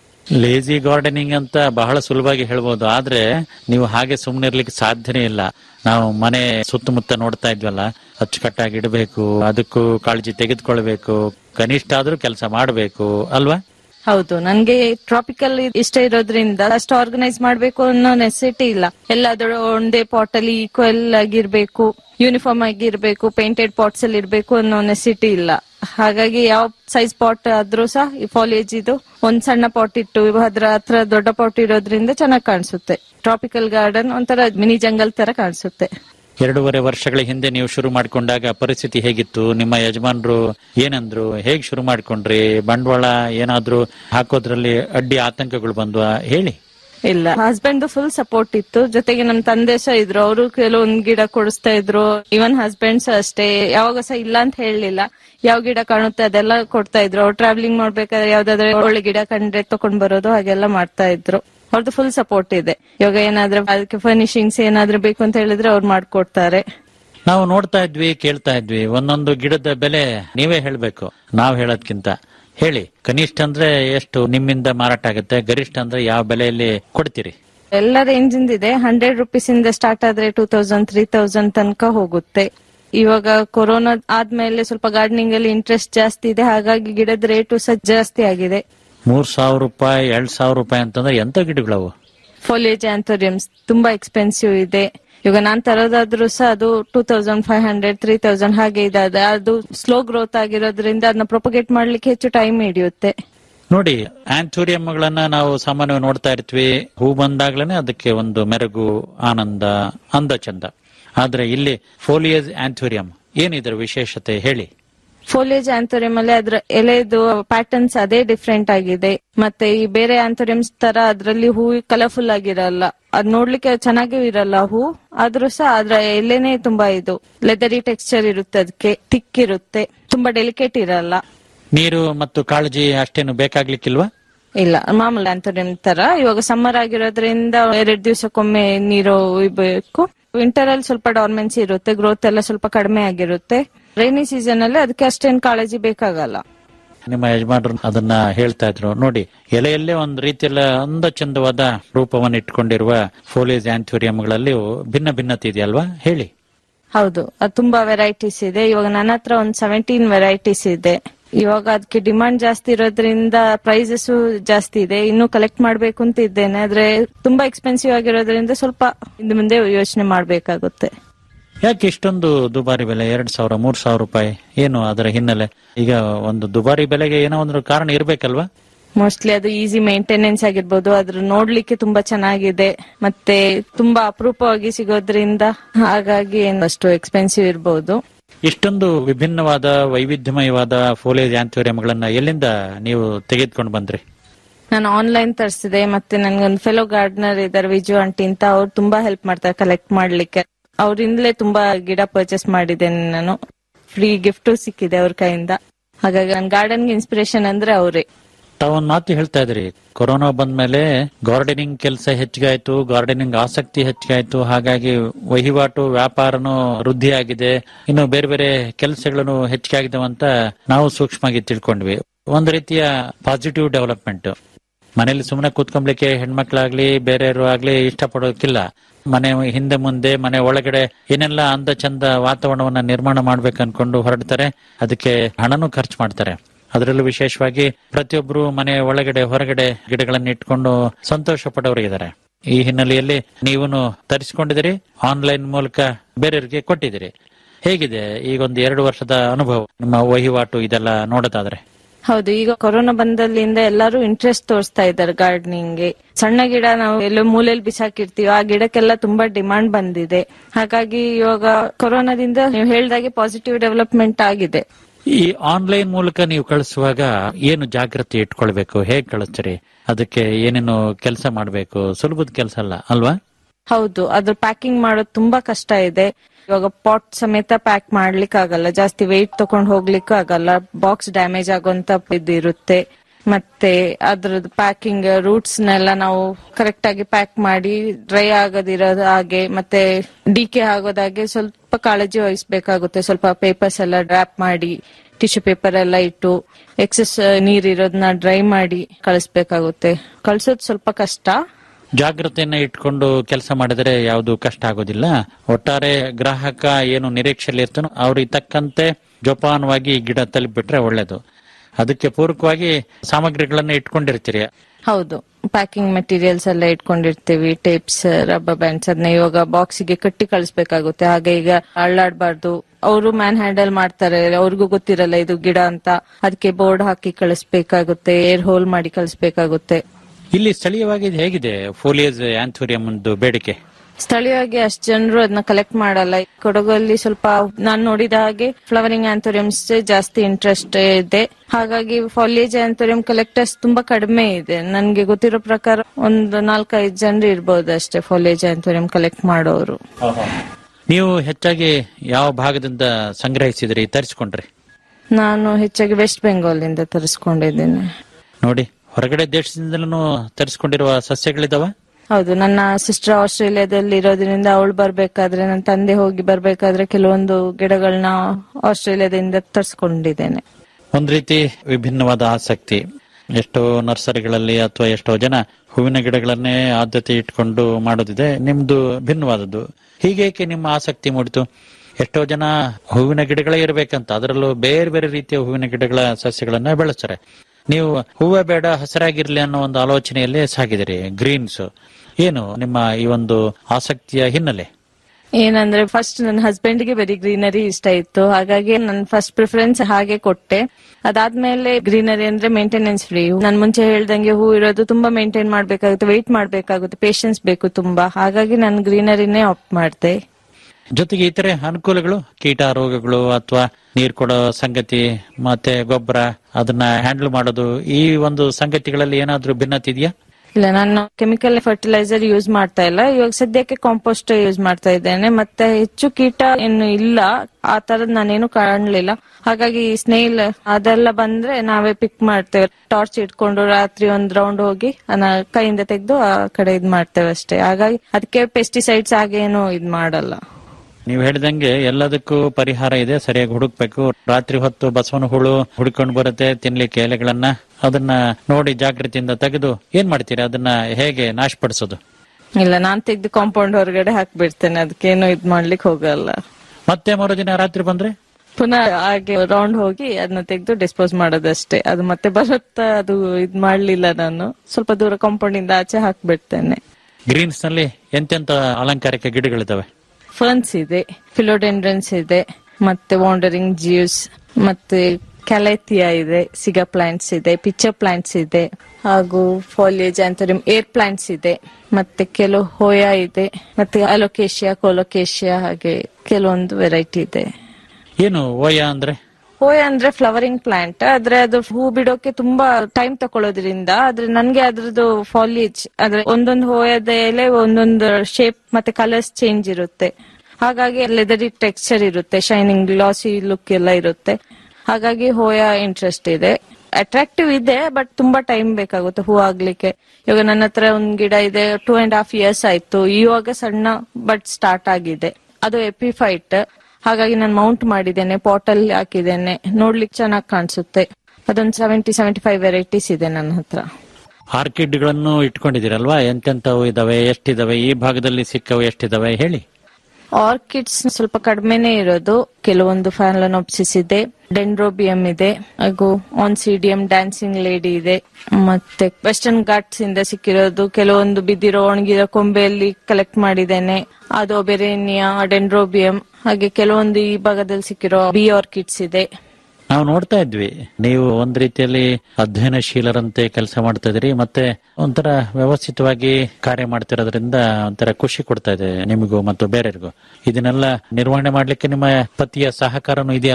ಲೇಜಿ ಗಾರ್ಡನಿಂಗ್ ಅಂತ ಬಹಳ ಸುಲಭವಾಗಿ ಹೇಳ್ಬೋದು ಆದ್ರೆ ನೀವು ಹಾಗೆ ಸುಮ್ಮನಿರ್ಲಿಕ್ಕೆ ಸಾಧ್ಯನೇ ಇಲ್ಲ ನಾವು ಮನೆ ಸುತ್ತಮುತ್ತ ನೋಡ್ತಾ ಇದ್ವಲ್ಲ ಅಚ್ಚುಕಟ್ಟಾಗಿ ಇಡಬೇಕು ಅದಕ್ಕೂ ಕಾಳಜಿ ತೆಗೆದುಕೊಳ್ಬೇಕು ಕನಿಷ್ಠ ಆದ್ರೂ ಕೆಲಸ ಮಾಡಬೇಕು ಅಲ್ವಾ ಹೌದು ನನ್ಗೆ ಟ್ರಾಪಿಕಲ್ ಇಷ್ಟ ಇರೋದ್ರಿಂದ ಅಷ್ಟು ಆರ್ಗನೈಸ್ ಮಾಡ್ಬೇಕು ಅನ್ನೋ ನೆಸೆಸಿಟಿ ಇಲ್ಲ ಎಲ್ಲಾದ್ರೂ ಒಂದೇ ಪಾಟ್ ಅಲ್ಲಿ ಈಕ್ವಲ್ ಆಗಿರ್ಬೇಕು ಯೂನಿಫಾರ್ಮ್ ಆಗಿರ್ಬೇಕು ಪೇಂಟೆಡ್ ಪಾಟ್ಸ್ ಅಲ್ಲಿ ಇರ್ಬೇಕು ಅನ್ನೋ ನೆಸಿಟಿ ಇಲ್ಲ ಹಾಗಾಗಿ ಯಾವ ಸೈಜ್ ಪಾಟ್ ಆದ್ರೂ ಸಹ ಈ ಫಾಲಿಯೇಜ್ ಇದು ಒಂದ್ ಸಣ್ಣ ಪಾಟ್ ಇಟ್ಟು ಅದ್ರ ಹತ್ರ ದೊಡ್ಡ ಪಾಟ್ ಇರೋದ್ರಿಂದ ಚೆನ್ನಾಗಿ ಕಾಣಿಸುತ್ತೆ ಟ್ರಾಪಿಕಲ್ ಗಾರ್ಡನ್ ಒಂಥರ ಮಿನಿ ಜಂಗಲ್ ತರ ಕಾಣಿಸುತ್ತೆ ಎರಡೂವರೆ ವರ್ಷಗಳ ಹಿಂದೆ ನೀವು ಶುರು ಮಾಡ್ಕೊಂಡಾಗ ಪರಿಸ್ಥಿತಿ ಹೇಗಿತ್ತು ನಿಮ್ಮ ಯಜಮಾನರು ಏನಂದ್ರು ಹೇಗ್ ಶುರು ಮಾಡ್ಕೊಂಡ್ರಿ ಬಂಡವಾಳ ಏನಾದ್ರೂ ಹಾಕೋದ್ರಲ್ಲಿ ಅಡ್ಡಿ ಆತಂಕಗಳು ಬಂದ್ವಾ ಹೇಳಿ ಇಲ್ಲ ಹಸ್ಬೆಂಡ್ ಫುಲ್ ಸಪೋರ್ಟ್ ಇತ್ತು ಜೊತೆಗೆ ನಮ್ ತಂದೆ ಸಹ ಇದ್ರು ಅವರು ಕೆಲವೊಂದ್ ಗಿಡ ಕೊಡಿಸ್ತಾ ಇದ್ರು ಇವನ್ ಹಸ್ಬೆಂಡ್ ಸಹ ಅಷ್ಟೇ ಯಾವಾಗ ಸಹ ಇಲ್ಲ ಅಂತ ಹೇಳಲಿಲ್ಲ ಯಾವ ಗಿಡ ಕಾಣುತ್ತೆ ಅದೆಲ್ಲ ಕೊಡ್ತಾ ಇದ್ರು ಅವ್ರು ಟ್ರಾವೆಲಿಂಗ್ ಮಾಡ್ಬೇಕಾದ್ರೆ ಯಾವ್ದಾದ್ರೆ ಒಳ್ಳೆ ಗಿಡ ಕಂಡ್ರೆ ತಕೊಂಡ್ ಬರೋದು ಹಾಗೆಲ್ಲ ಮಾಡ್ತಾ ಇದ್ರು ಅವ್ರದ್ದು ಫುಲ್ ಸಪೋರ್ಟ್ ಇದೆ ಇವಾಗ ಏನಾದ್ರೂ ಅದಕ್ಕೆ ಫರ್ನಿಶಿಂಗ್ಸ್ ಏನಾದ್ರೂ ಬೇಕು ಅಂತ ಹೇಳಿದ್ರೆ ಅವ್ರು ಮಾಡ್ಕೊಡ್ತಾರೆ ನಾವು ನೋಡ್ತಾ ಇದ್ವಿ ಕೇಳ್ತಾ ಇದ್ವಿ ಒಂದೊಂದು ಗಿಡದ ಬೆಲೆ ನೀವೇ ಹೇಳ್ಬೇಕು ನಾವ್ ಹೇಳೋದ್ಕಿಂತ ಹೇಳಿ ಕನಿಷ್ಠ ಅಂದ್ರೆ ಎಷ್ಟು ನಿಮ್ಮಿಂದ ಮಾರಾಟ ಆಗುತ್ತೆ ಗರಿಷ್ಠ ಅಂದ್ರೆ ಯಾವ ಬೆಲೆಯಲ್ಲಿ ಕೊಡ್ತೀರಿ ಎಲ್ಲ ರೇಂಜ್ ಇದೆ ಹಂಡ್ರೆಡ್ ರುಪೀಸ್ ಇಂದ ಸ್ಟಾರ್ಟ್ ಆದ್ರೆ ಟೂ ತೌಸಂಡ್ ತ್ರೀ ತೌಸಂಡ್ ತನಕ ಹೋಗುತ್ತೆ ಇವಾಗ ಕೊರೋನಾ ಆದ್ಮೇಲೆ ಸ್ವಲ್ಪ ಗಾರ್ಡನಿಂಗ್ ಅಲ್ಲಿ ಇಂಟ್ರೆಸ್ಟ್ ಜಾಸ್ತಿ ಇದೆ ಹಾಗಾಗಿ ಗಿಡದ ರೇಟು ಸಹ ಜಾಸ್ತಿ ಆಗಿದೆ ಮೂರ್ ಸಾವಿರ ರೂಪಾಯಿ ಎರಡ್ ಸಾವಿರ ರೂಪಾಯಿ ಅಂತಂದ್ರೆ ಎಂತ ಗಿಡಗಳವು ಫೋಲಿಯೇಜ್ ಆಂಥೋರಿಯಮ್ಸ್ ತುಂಬಾ ಎಕ್ಸ್ಪೆನ್ಸಿವ್ ಇದೆ ಇವಾಗ ನಾನ್ ತರೋದಾದ್ರೂ ಸಹ ಅದು two thousand five hundred three thousand ಹಾಗೆ ಇದೆ ಅದು- ಅದು ಸ್ಲೋ ಗ್ರೋತ್ ಆಗಿರೋದ್ರಿಂದ ಅದನ್ನ ಪ್ರೊಪಗೇಟ್ ಮಾಡ್ಲಿಕ್ಕೆ ಹೆಚ್ಚು ಟೈಮ್ ಹಿಡಿಯುತ್ತೆ ನೋಡಿ ಆಂಥೋರಿಯಂಗಳನ್ನ ನಾವು ಸಾಮಾನ್ಯವಾಗಿ ನೋಡ್ತಾ ಇರ್ತೀವಿ ಹೂ ಬಂದಾಗ್ಲೇನೆ ಅದಕ್ಕೆ ಒಂದು ಮೆರುಗು ಆನಂದ ಅಂದ ಚಂದ ಆದ್ರೆ ಇಲ್ಲಿ ಫೋಲಿಯಸ್ ಆಂಥೋರಿಯಂ ಏನಿದ್ರ ವಿಶೇಷತೆ ಹೇಳಿ ಫೋಲಿಯೇಜ್ ಆಂಥೋರಿಯಂ ಅಲ್ಲಿ ಅದ್ರ ಎಲೆದು ಪ್ಯಾಟರ್ನ್ಸ್ ಅದೇ ಡಿಫ್ರೆಂಟ್ ಆಗಿದೆ ಮತ್ತೆ ಈ ಬೇರೆ ಆಂಥೋರಿಯಮ್ಸ್ ತರ ಅದ್ರಲ್ಲಿ ಹೂ ಕಲರ್ಫುಲ್ ಆಗಿರಲ್ಲ ಅದ್ ನೋಡ್ಲಿಕ್ಕೆ ಚೆನ್ನಾಗೂ ಇರಲ್ಲ ಹೂ ಆದ್ರೂ ಸಹ ಅದ್ರ ಎಲೆನೇ ತುಂಬಾ ಇದು ಲೆದರಿ ಟೆಕ್ಸ್ಚರ್ ಇರುತ್ತೆ ಅದಕ್ಕೆ ತಿಕ್ ಇರುತ್ತೆ ತುಂಬಾ ಡೆಲಿಕೇಟ್ ಇರಲ್ಲ ನೀರು ಮತ್ತು ಕಾಳಜಿ ಅಷ್ಟೇನು ಬೇಕಾಗ್ಲಿಕ್ಕಿಲ್ವಾ ಇಲ್ಲ ಮಾಮೂಲಿ ಆಂಥೋರಿಯಂ ತರ ಇವಾಗ ಸಮ್ಮರ್ ಆಗಿರೋದ್ರಿಂದ ಎರಡ್ ದಿವಸಕ್ಕೊಮ್ಮೆ ನೀರು ಇಬೇಕು ವಿಂಟರ್ ಅಲ್ಲಿ ಸ್ವಲ್ಪ ಡಾರ್ಮೆನ್ಸಿ ಇರುತ್ತೆ ಗ್ರೋತ್ ಎಲ್ಲ ಸ್ವಲ್ಪ ಕಡಿಮೆ ಆಗಿರುತ್ತೆ ರೈನಿ ಸೀಸನ್ ಅಲ್ಲಿ ಅದಕ್ಕೆ ಅಷ್ಟೇನ್ ಕಾಳಜಿ ಬೇಕಾಗಲ್ಲ ನಿಮ್ಮ ಯಜಮಾನರು ಅದನ್ನ ಹೇಳ್ತಾ ಇದ್ರು ನೋಡಿ ಎಲೆಯಲ್ಲೇ ಒಂದು ರೀತಿಯಲ್ಲ ಅಂದ ಚಂದವಾದ ರೂಪವನ್ನು ಇಟ್ಕೊಂಡಿರುವ ಫೋಲಿಯಸ್ ಆಂಥೋರಿಯಂಗಳಲ್ಲಿ ಭಿನ್ನ ಭಿನ್ನತೆ ಇದೆಯಲ್ವಾ ಹೇಳಿ ಹೌದು ಅದು ತುಂಬಾ ವೆರೈಟೀಸ್ ಇದೆ ಇವಾಗ ನನ್ನ ಹತ್ರ ಒಂದ್ ಸೆವೆಂಟೀನ್ ವೆರೈಟೀಸ್ ಇದೆ ಇವಾಗ ಅದಕ್ಕೆ ಡಿಮಾಂಡ್ ಜಾಸ್ತಿ ಇರೋದ್ರಿಂದ ಪ್ರೈಸಸ್ ಜಾಸ್ತಿ ಇದೆ ಇನ್ನು ಕಲೆಕ್ಟ್ ಮಾಡ್ಬೇಕು ಅಂತ ಇದ್ದೇನೆ ಆದ್ರೆ ತುಂಬಾ ಎಕ್ಸ್ಪೆನ್ಸಿವ್ ಆಗಿರೋದ್ರಿಂದ ಸ್ವಲ್ಪ ಇನ್ನು ಮುಂದೆ ಯೋಚನೆ ಮಾಡ್ಬೇಕಾಗುತ್ತೆ ಯಾಕೆ ಇಷ್ಟೊಂದು ದುಬಾರಿ ಬೆಲೆ ಎರಡ್ ಸಾವಿರ ಮೂರ್ ಸಾವಿರ ರೂಪಾಯಿ ಏನು ಅದರ ಹಿನ್ನೆಲೆ ಈಗ ಒಂದು ದುಬಾರಿ ಬೆಲೆಗೆ ಏನೋ ಒಂದು ಕಾರಣ ಇರ್ಬೇಕಲ್ವಾ ಮೋಸ್ಟ್ಲಿ ಅದು ಈಸಿ ಮೇಂಟೆನೆನ್ಸ್ ಆಗಿರ್ಬೋದು ಅದ್ರ ನೋಡ್ಲಿಕ್ಕೆ ತುಂಬಾ ಚೆನ್ನಾಗಿದೆ ಮತ್ತೆ ತುಂಬಾ ಅಪರೂಪವಾಗಿ ಸಿಗೋದ್ರಿಂದ ಹಾಗಾಗಿ ಅಷ್ಟು ಎಕ್ಸ್ಪೆನ್ಸಿವ್ ಇರ್ಬೋದು ಇಷ್ಟೊಂದು ವಿಭಿನ್ನವಾದ ವೈವಿಧ್ಯಮಯವಾದ ಫೋಲಿಯಸ್ ಆಂಥೋರಿಯಂಗಳನ್ನ ಎಲ್ಲಿಂದ ನೀವು ತೆಗೆದುಕೊಂಡು ಬಂದ್ರಿ ನಾನು ಆನ್ಲೈನ್ ತರಿಸಿದೆ ಮತ್ತೆ ನನ್ಗೊಂದು ಫೆಲೋ ಗಾರ್ಡನರ್ ಇದಾರೆ ವಿಜು ಆಂಟಿ ಅಂತ ಅವ್ರು ತುಂಬಾ ಹೆಲ್ಪ್ ಮಾಡ್ತಾರೆ ಕಲೆಕ್ಟ್ ಮಾಡ್ಲಿಕ್ಕೆ ಅವರಿಂದಲೇ ತುಂಬಾ ಗಿಡ ಪರ್ಚೇಸ್ ಮಾಡಿದ್ದೇನೆ ನಾನು ಫ್ರೀ ಗಿಫ್ಟ್ ಸಿಕ್ಕಿದೆ ಅವ್ರ ಕೈಯಿಂದ ಹಾಗಾಗಿ ನನ್ನ ಗಾರ್ಡನ್ಗೆ ಇನ್ಸ್ಪಿರೇಷನ್ ಅಂದ್ರೆ ಅವರೇ ತಾವೊಂದ್ ಮಾತು ಹೇಳ್ತಾ ಇದ್ರಿ ಕೊರೋನಾ ಬಂದ್ಮೇಲೆ ಗಾರ್ಡನಿಂಗ್ ಕೆಲಸ ಹೆಚ್ಚಿಗಾಯ್ತು ಗಾರ್ಡನಿಂಗ್ ಆಸಕ್ತಿ ಹೆಚ್ಚಿಗಾಯ್ತು ಹಾಗಾಗಿ ವಹಿವಾಟು ವ್ಯಾಪಾರನು ವೃದ್ಧಿ ಆಗಿದೆ ಇನ್ನು ಬೇರೆ ಬೇರೆ ಕೆಲಸಗಳನ್ನು ಹೆಚ್ಚಿಗಾಗಿದ್ದಾವ ಅಂತ ನಾವು ಸೂಕ್ಷ್ಮವಾಗಿ ತಿಳ್ಕೊಂಡ್ವಿ ಒಂದು ರೀತಿಯ ಪಾಸಿಟಿವ್ ಡೆವಲಪ್ಮೆಂಟ್ ಮನೇಲಿ ಸುಮ್ಮನೆ ಕೂತ್ಕೊಂಡ್ಲಿಕ್ಕೆ ಹೆಣ್ಮಕ್ಳಾಗ್ಲಿ ಬೇರೆಯವರು ಆಗ್ಲಿ ಇಷ್ಟಪಡೋಕಿಲ್ಲ ಮನೆ ಹಿಂದೆ ಮುಂದೆ ಮನೆ ಒಳಗಡೆ ಏನೆಲ್ಲ ಅಂದ ಚಂದ ವಾತಾವರಣವನ್ನ ನಿರ್ಮಾಣ ಮಾಡ್ಬೇಕು ಅನ್ಕೊಂಡು ಹೊರಡ್ತಾರೆ ಅದಕ್ಕೆ ಹಣನೂ ಖರ್ಚು ಮಾಡ್ತಾರೆ ಅದರಲ್ಲೂ ವಿಶೇಷವಾಗಿ ಪ್ರತಿಯೊಬ್ಬರು ಮನೆ ಒಳಗಡೆ ಹೊರಗಡೆ ಗಿಡಗಳನ್ನ ಇಟ್ಕೊಂಡು ಸಂತೋಷ ಪಡೋರಿದ್ದಾರೆ ಈ ಹಿನ್ನೆಲೆಯಲ್ಲಿ ನೀವು ತರಿಸಿಕೊಂಡಿದ್ದೀರಿ ಆನ್ಲೈನ್ ಮೂಲಕ ಬೇರೆಯವರಿಗೆ ಕೊಟ್ಟಿದ್ದೀರಿ ಹೇಗಿದೆ ಈಗ ಒಂದು ಎರಡು ವರ್ಷದ ಅನುಭವ ನಿಮ್ಮ ವಹಿವಾಟು ಇದೆಲ್ಲ ನೋಡೋದಾದ್ರೆ ಹೌದು ಈಗ ಕೊರೋನಾ ಬಂದಲ್ಲಿಂದ ಎಲ್ಲರೂ ಇಂಟ್ರೆಸ್ಟ್ ತೋರಿಸ್ತಾ ಇದ್ದಾರೆ ಗಾರ್ಡನಿಂಗ್ಗೆ ಸಣ್ಣ ಗಿಡ ನಾವು ಎಲ್ಲೋ ಮೂಲೆಯಲ್ಲಿ ಬಿಸಾಕಿರ್ತೀವಿ ಆ ಗಿಡಕ್ಕೆಲ್ಲ ತುಂಬಾ ಡಿಮಾಂಡ್ ಬಂದಿದೆ ಹಾಗಾಗಿ ಇವಾಗ ಕೊರೋನಾದಿಂದ ನೀವು ಹೇಳ್ದಾಗೆ ಪಾಸಿಟಿವ್ ಡೆವಲಪ್ಮೆಂಟ್ ಆಗಿದೆ ಈ ಆನ್ಲೈನ್ ಮೂಲಕ ನೀವು ಕಳಿಸುವಾಗ ಏನು ಜಾಗೃತಿ ಇಟ್ಕೊಳ್ಬೇಕು ಹೇಗ್ ಕಳಿಸ್ತೀರಿ ಅದಕ್ಕೆ ಏನೇನು ಕೆಲಸ ಮಾಡಬೇಕು ಸುಲಭದ ಕೆಲಸ ಅಲ್ಲ ಅಲ್ವಾ ಹೌದು ಅದ್ರ ಪ್ಯಾಕಿಂಗ್ ಮಾಡೋದು ತುಂಬಾ ಕಷ್ಟ ಇದೆ ಇವಾಗ ಪಾಟ್ ಸಮೇತ ಪ್ಯಾಕ್ ಮಾಡ್ಲಿಕ್ಕೆ ಆಗಲ್ಲ ಜಾಸ್ತಿ ವೆಯ್ಟ್ ತಗೊಂಡ್ ಹೋಗ್ಲಿಕ್ಕೂ ಆಗಲ್ಲ ಬಾಕ್ಸ್ ಡ್ಯಾಮೇಜ್ ಆಗುವಂತ ಇದು ಇರುತ್ತೆ ಮತ್ತೆ ಅದ್ರದ್ದು ಪ್ಯಾಕಿಂಗ್ ರೂಟ್ಸ್ ನೆಲ್ಲ ನಾವು ಕರೆಕ್ಟ್ ಆಗಿ ಪ್ಯಾಕ್ ಮಾಡಿ ಡ್ರೈ ಆಗೋದಿರೋದು ಹಾಗೆ ಮತ್ತೆ ಡಿಕೆ ಆಗೋದಾಗೆ ಸ್ವಲ್ಪ ಕಾಳಜಿ ವಹಿಸ್ಬೇಕಾಗುತ್ತೆ ಸ್ವಲ್ಪ ಪೇಪರ್ಸ್ ಎಲ್ಲ ಡ್ರಾಪ್ ಮಾಡಿ ಟಿಶ್ಯೂ ಪೇಪರ್ ಎಲ್ಲ ಇಟ್ಟು ಎಕ್ಸಸ್ ನೀರ್ ಇರೋದನ್ನ ಡ್ರೈ ಮಾಡಿ ಕಳಿಸ್ಬೇಕಾಗುತ್ತೆ ಕಳ್ಸೋದು ಸ್ವಲ್ಪ ಕಷ್ಟ ಜಾಗ್ರತೆಯನ್ನ ಇಟ್ಕೊಂಡು ಕೆಲಸ ಮಾಡಿದರೆ ಯಾವುದು ಕಷ್ಟ ಆಗೋದಿಲ್ಲ ಒಟ್ಟಾರೆ ಗ್ರಾಹಕ ಏನು ನಿರೀಕ್ಷೆಯಲ್ಲಿ ಇರ್ತಾನೋ ಅವ್ರಿಗೆ ತಕ್ಕಂತೆ ಜೋಪಾನವಾಗಿ ಈ ಗಿಡ ತಲುಪಿಬಿಟ್ರೆ ಒಳ್ಳೇದು ಅದಕ್ಕೆ ಪೂರಕವಾಗಿ ಸಾಮಗ್ರಿಗಳನ್ನ ಇಟ್ಕೊಂಡಿರ್ತೀರಿ ಹೌದು ಪ್ಯಾಕಿಂಗ್ ಮೆಟೀರಿಯಲ್ಸ್ ಎಲ್ಲ ಇಟ್ಕೊಂಡಿರ್ತೀವಿ ಟೇಪ್ಸ್ ರಬ್ಬರ್ ಬ್ಯಾಂಡ್ಸ್ ಅದನ್ನ ಇವಾಗ ಬಾಕ್ಸಿಗೆ ಕಟ್ಟಿ ಕಳಿಸ್ಬೇಕಾಗುತ್ತೆ ಹಾಗೆ ಈಗ ಅಳ್ಳಾಡ್ಬಾರ್ದು ಅವರು ಮ್ಯಾನ್ ಹ್ಯಾಂಡಲ್ ಮಾಡ್ತಾರೆ ಅವ್ರಿಗೂ ಗೊತ್ತಿರಲ್ಲ ಇದು ಗಿಡ ಅಂತ ಅದಕ್ಕೆ ಬೋರ್ಡ್ ಹಾಕಿ ಕಳಿಸ್ಬೇಕಾಗುತ್ತೆ ಏರ್ ಹೋಲ್ ಮಾಡಿ ಕಳಿಸ್ಬೇಕಾಗುತ್ತೆ ಇಲ್ಲಿ ಸ್ಥಳೀಯವಾಗಿ ಇದು ಹೇಗಿದೆ ಫೋಲಿಯಸ್ ಆಂಥೋರಿಯಂ ಒಂದು ಬೇಡಿಕೆ ಸ್ಥಳೀಯವಾಗಿ ಅಷ್ಟು ಜನರು ಅದನ್ನ ಕಲೆಕ್ಟ್ ಮಾಡಲ್ಲ ಕೊಡಗಲ್ಲಿ ಸ್ವಲ್ಪ ನಾನ್ ನೋಡಿದ ಹಾಗೆ ಫ್ಲವರಿಂಗ್ ಆಂಥೋರಿಯಮ್ಸ್ ಜಾಸ್ತಿ ಇಂಟ್ರೆಸ್ಟ್ ಇದೆ ಹಾಗಾಗಿ ಫಾಲಿಯೇಜ್ ಆಂಥೋರಿಯಂ ಕಲೆಕ್ಟರ್ಸ್ ತುಂಬಾ ಕಡಿಮೆ ಇದೆ ನನ್ಗೆ ಗೊತ್ತಿರೋ ಪ್ರಕಾರ ಒಂದು ನಾಲ್ಕೈದು ಜನರು ಇರ್ಬೋದು ಅಷ್ಟೇ ಫಾಲಿಯೇಜ್ ಆಂಥೋರಿಯಂ ಕಲೆಕ್ಟ್ ಮಾಡೋರು ನೀವು ಹೆಚ್ಚಾಗಿ ಯಾವ ಭಾಗದಿಂದ ಸಂಗ್ರಹಿಸಿದ್ರಿ ತರಿಸ್ಕೊಂಡ್ರಿ ನಾನು ಹೆಚ್ಚಾಗಿ ವೆಸ್ಟ್ ಬೆಂಗಾಲ್ ಇಂದ ತರಿಸ್ಕೊಂಡಿದ್ದೇನೆ ನೋಡಿ ಹೊರಗಡೆ ದೇಶದಿಂದಲೂ ತರಿಸ್ಕೊಂಡಿರುವ ಸಸ್ಯಗಳಿದಾವ ಹೌದು ನನ್ನ ಸಿಸ್ಟರ್ ಆಸ್ಟ್ರೇಲಿಯಾದಲ್ಲಿ ಇರೋದ್ರಿಂದ ಅವಳು ಬರ್ಬೇಕಾದ್ರೆ ನನ್ನ ತಂದೆ ಹೋಗಿ ಬರ್ಬೇಕಾದ್ರೆ ಕೆಲವೊಂದು ಗಿಡಗಳನ್ನ ಆಸ್ಟ್ರೇಲಿಯಾದಿಂದ ತರಿಸ್ಕೊಂಡಿದ್ದೇನೆ ಒಂದ್ ರೀತಿ ವಿಭಿನ್ನವಾದ ಆಸಕ್ತಿ ಎಷ್ಟೋ ನರ್ಸರಿಗಳಲ್ಲಿ ಅಥವಾ ಎಷ್ಟೋ ಜನ ಹೂವಿನ ಗಿಡಗಳನ್ನೇ ಆದ್ಯತೆ ಇಟ್ಕೊಂಡು ಮಾಡೋದಿದೆ ನಿಮ್ದು ಭಿನ್ನವಾದದ್ದು ಹೀಗೇಕೆ ನಿಮ್ಮ ಆಸಕ್ತಿ ಮೂಡಿತು ಎಷ್ಟೋ ಜನ ಹೂವಿನ ಗಿಡಗಳೇ ಇರಬೇಕಂತ ಅದರಲ್ಲೂ ಬೇರೆ ಬೇರೆ ರೀತಿಯ ಹೂವಿನ ಗಿಡಗಳ ಸಸ್ಯಗಳನ್ನ ಬೆಳೆಸ್ತಾರೆ ನೀವು ಹೂವೇ ಬೇಡ ಹಸಿರಾಗಿರ್ಲಿ ಅನ್ನೋ ಒಂದು ಆಲೋಚನೆಯಲ್ಲೇ ಸಾಗಿದಿರಿ ಗ್ರೀನ್ಸ್ ಏನು ನಿಮ್ಮ ಈ ಒಂದು ಆಸಕ್ತಿಯ ಹಿನ್ನೆಲೆ ಏನಂದ್ರೆ ಫಸ್ಟ್ ನನ್ನ ಹಸ್ಬೆಂಡ್ ಗೆ ಬರೀ ಗ್ರೀನರಿ ಇಷ್ಟ ಇತ್ತು ಹಾಗಾಗಿ ನನ್ನ ಫಸ್ಟ್ ಪ್ರಿಫರೆನ್ಸ್ ಹಾಗೆ ಕೊಟ್ಟೆ ಅದಾದ್ಮೇಲೆ ಗ್ರೀನರಿ ಅಂದ್ರೆ ಮೇಂಟೆನೆನ್ಸ್ ಫ್ರೀ ನನ್ ಮುಂಚೆ ಹೇಳ್ದಂಗೆ ಹೂ ಇರೋದು ತುಂಬಾ ಮೇಂಟೈನ್ ಮಾಡ್ಬೇಕಾಗುತ್ತೆ ವೆಯ್ಟ್ ಮಾಡ್ಬೇಕಾಗುತ್ತೆ ಪೇಶನ್ಸ್ ಬೇಕು ತುಂಬಾ ಹಾಗಾಗಿ ನಾನು ಗ್ರೀನರಿನೇ ಆಪ್ಟ್ ಮಾಡ್ದೆ ಜೊತೆಗೆ ಇತರೆ ಅನುಕೂಲಗಳು ಕೀಟ ರೋಗಗಳು ಅಥವಾ ನೀರ್ ಕೊಡೋ ಸಂಗತಿ ಮತ್ತೆ ಗೊಬ್ಬರ ಅದನ್ನ ಹ್ಯಾಂಡಲ್ ಮಾಡೋದು ಈ ಒಂದು ಸಂಗತಿಗಳಲ್ಲಿ ಏನಾದ್ರೂ ಭಿನ್ನತೆ ಇದೆಯಾ ಇಲ್ಲ ನಾನು ಕೆಮಿಕಲ್ ಫರ್ಟಿಲೈಸರ್ ಯೂಸ್ ಮಾಡ್ತಾ ಇಲ್ಲ ಇವಾಗ ಸದ್ಯಕ್ಕೆ ಕಾಂಪೋಸ್ಟ್ ಯೂಸ್ ಮಾಡ್ತಾ ಇದ್ದೇನೆ ಮತ್ತೆ ಹೆಚ್ಚು ಕೀಟ ಏನು ಇಲ್ಲ ಆ ತರದ್ ನಾನೇನು ಕಾಣಲಿಲ್ಲ ಹಾಗಾಗಿ ಸ್ನೇಲ್ ಅದೆಲ್ಲ ಬಂದ್ರೆ ನಾವೇ ಪಿಕ್ ಮಾಡ್ತೇವೆ ಟಾರ್ಚ್ ಇಟ್ಕೊಂಡು ರಾತ್ರಿ ಒಂದ್ ರೌಂಡ್ ಹೋಗಿ ಅದನ್ನ ಕೈಯಿಂದ ತೆಗೆದು ಆ ಕಡೆ ಇದ್ ಮಾಡ್ತೇವೆ ಅಷ್ಟೇ ಹಾಗಾಗಿ ಅದಕ್ಕೆ ಪೆಸ್ಟಿಸೈಡ್ಸ್ ಹಾಗೇನು ಇದ್ ಮಾಡಲ್ಲ ನೀವು ಹೇಳಿದಂಗೆ ಎಲ್ಲದಕ್ಕೂ ಪರಿಹಾರ ಇದೆ ಸರಿಯಾಗಿ ಹುಡುಕ್ಬೇಕು ರಾತ್ರಿ ಹೊತ್ತು ಬಸವನ ಹುಳು ಹುಡ್ಕೊಂಡು ಬರುತ್ತೆ ತಿನ್ಲಿಕ್ಕೆ ಎಲೆಗಳನ್ನ ಅದನ್ನ ನೋಡಿ ಜಾಗೃತಿಯಿಂದ ತೆಗೆದು ಏನ್ ಮಾಡ್ತೀರಿ ಅದನ್ನ ಹೇಗೆ ನಾಶಪಡಿಸೋದು ಇಲ್ಲ ನಾನ್ ತೆಗ್ದು ಕಾಂಪೌಂಡ್ ಹೊರಗಡೆ ಹಾಕ್ಬಿಡ್ತೇನೆ ಅದಕ್ಕೇನು ಇದ್ ಮಾಡ್ಲಿಕ್ಕೆ ಹೋಗಲ್ಲ ಮತ್ತೆ ಮರುದಿನ ರಾತ್ರಿ ಬಂದ್ರೆ ಪುನಃ ಹಾಗೆ ರೌಂಡ್ ಹೋಗಿ ಅದನ್ನ ತೆಗೆದು ಡಿಸ್ಪೋಸ್ ಮಾಡೋದಷ್ಟೇ ಅದು ಮತ್ತೆ ಬರುತ್ತಾ ಅದು ಇದ್ ಮಾಡ್ಲಿಲ್ಲ ನಾನು ಸ್ವಲ್ಪ ದೂರ ಕಾಂಪೌಂಡ್ ಇಂದ ಆಚೆ ಹಾಕ್ಬಿಡ್ತೇನೆ ಗ್ರೀನ್ಸ್ ನಲ್ಲಿ ಎಂತೆಂತ ಅಲಂಕಾರಿಕ ಗಿಡಗಳಿದಾವೆ ಫರ್ನ್ಸ್ ಇದೆ ಫಿಲೋಡೆಂಡ್ರನ್ಸ್ ಇದೆ ಮತ್ತೆ ವಾಂಡರಿಂಗ್ ಜ್ಯೂಸ್ ಮತ್ತೆ ಕ್ಯಾಲೆಥಿಯಾ ಇದೆ ಸಿಗಾ ಪ್ಲಾಂಟ್ಸ್ ಇದೆ ಪಿಚ್ಚರ್ ಪ್ಲಾಂಟ್ಸ್ ಇದೆ ಹಾಗೂ ಫಾಲಿಯೇಜ್ ಆಂಥೋರಿಯಂ ಏರ್ ಪ್ಲಾಂಟ್ಸ್ ಇದೆ ಮತ್ತೆ ಕೆಲವು ಹೋಯಾ ಇದೆ ಮತ್ತೆ ಅಲೋಕೇಶಿಯಾ ಕೊಲೋಕೇಶಿಯಾ ಹಾಗೆ ಕೆಲವೊಂದು ವೆರೈಟಿ ಇದೆ ಏನು ಓಯ ಅಂದ್ರೆ ಹೋಯ ಅಂದ್ರೆ ಫ್ಲವರಿಂಗ್ ಪ್ಲಾಂಟ್ ಆದ್ರೆ ಅದು ಹೂ ಬಿಡೋಕೆ ತುಂಬಾ ಟೈಮ್ ತಕೊಳ್ಳೋದ್ರಿಂದ ಆದ್ರೆ ನನ್ಗೆ ಅದ್ರದ್ದು ಫಾಲಿಯೇಜ್ ಅಂದ್ರೆ ಒಂದೊಂದು ಹೋಯದ ಎಲೆ ಒಂದೊಂದು ಶೇಪ್ ಮತ್ತೆ ಕಲರ್ಸ್ ಚೇಂಜ್ ಇರುತ್ತೆ ಹಾಗಾಗಿ ಲೆದರಿ ಟೆಕ್ಸ್ಚರ್ ಇರುತ್ತೆ ಶೈನಿಂಗ್ ಗ್ಲಾಸಿ ಲುಕ್ ಎಲ್ಲ ಇರುತ್ತೆ ಹಾಗಾಗಿ ಹೋಯ ಇಂಟ್ರೆಸ್ಟ್ ಇದೆ ಅಟ್ರಾಕ್ಟಿವ್ ಇದೆ ಬಟ್ ತುಂಬಾ ಟೈಮ್ ಬೇಕಾಗುತ್ತೆ ಹೂ ಆಗ್ಲಿಕ್ಕೆ ಇವಾಗ ನನ್ನ ಹತ್ರ ಒಂದ್ ಗಿಡ ಇದೆ ಟೂ ಅಂಡ್ ಹಾಫ್ ಇಯರ್ಸ್ ಆಯ್ತು ಇವಾಗ ಸಣ್ಣ ಬಟ್ ಸ್ಟಾರ್ಟ್ ಆಗಿದೆ ಅದು ಎಪಿಫೈಟ್ ಹಾಗಾಗಿ ನಾನು ಮೌಂಟ್ ಮಾಡಿದ್ದೇನೆ ಪಾಟ್ ಅಲ್ಲಿ ಹಾಕಿದ್ದೇನೆ ನೋಡ್ಲಿಕ್ಕೆ ಚೆನ್ನಾಗಿ ಕಾಣಿಸುತ್ತೆ ಅದೊಂದು ಸೆವೆಂಟಿ ಸೆವೆಂಟಿ ಫೈವ್ ವೆರೈಟೀಸ್ ಇದೆ ನನ್ನ ಹತ್ರ ಆರ್ಕಿಡ್ ಗಳನ್ನು ಇಟ್ಕೊಂಡಿದ್ದೀರಲ್ವಾ ಎಂತೆಂತವು ಇದಾವೆ ಎಷ್ಟಿದಾವೆ ಈ ಭಾಗದಲ್ಲಿ ಸಿಕ್ಕವು ಎಷ್ಟಿದಾವೆ ಹೇಳಿ ಆರ್ಕಿಡ್ಸ್ ಸ್ವಲ್ಪ ಕಡಿಮೆನೆ ಇರೋದು ಕೆಲವೊಂದು ಫ್ಯಾಲನೋಪ್ಸಿಸ್ ಇದೆ ಡೆಂಡ್ರೋಬಿಯಂ ಇದೆ ಹಾಗೂ ಆನ್ಸಿಡಿಯಂ ಡ್ಯಾನ್ಸಿಂಗ್ ಲೇಡಿ ಇದೆ ಮತ್ತೆ ವೆಸ್ಟರ್ನ್ ಘಾಟ್ಸ್ ಇಂದ ಸಿಕ್ಕಿರೋದು ಕೆಲವೊಂದು ಬಿದ್ದಿರೋ ಒಣಗಿರೋ ಕೊಂಬೆಯಲ್ಲಿ ಕಲೆಕ್ಟ್ ಮಾಡಿದ್ದೇನೆ ಅದು ಬೆರೇನಿಯಾ ಡೆಂಡ್ರೋಬಿಯಂ ಹಾಗೆ ಕೆಲವೊಂದು ಈ ಭಾಗದಲ್ಲಿ ಸಿಕ್ಕಿರೋ ಬಿ ಆರ್ಕಿಡ್ಸ್ ಇದೆ ನಾವು ನೋಡ್ತಾ ಇದ್ವಿ ನೀವು ಒಂದ್ ರೀತಿಯಲ್ಲಿ ಅಧ್ಯಯನಶೀಲರಂತೆ ಕೆಲಸ ಮಾಡ್ತಾ ಇದ್ರಿ ಮತ್ತೆ ಒಂಥರ ವ್ಯವಸ್ಥಿತವಾಗಿ ಕಾರ್ಯ ಮಾಡ್ತಿರೋದ್ರಿಂದ ಒಂಥರ ಖುಷಿ ಕೊಡ್ತಾ ಇದೆ ನಿಮಗೂ ಮತ್ತು ಬೇರೆಯವರಿಗೂ ಇದನ್ನೆಲ್ಲ ನಿರ್ವಹಣೆ ಮಾಡ್ಲಿಕ್ಕೆ ನಿಮ್ಮ ಪತಿಯ ಸಹಕಾರನೂ ಇದೆಯಲ್ವಾ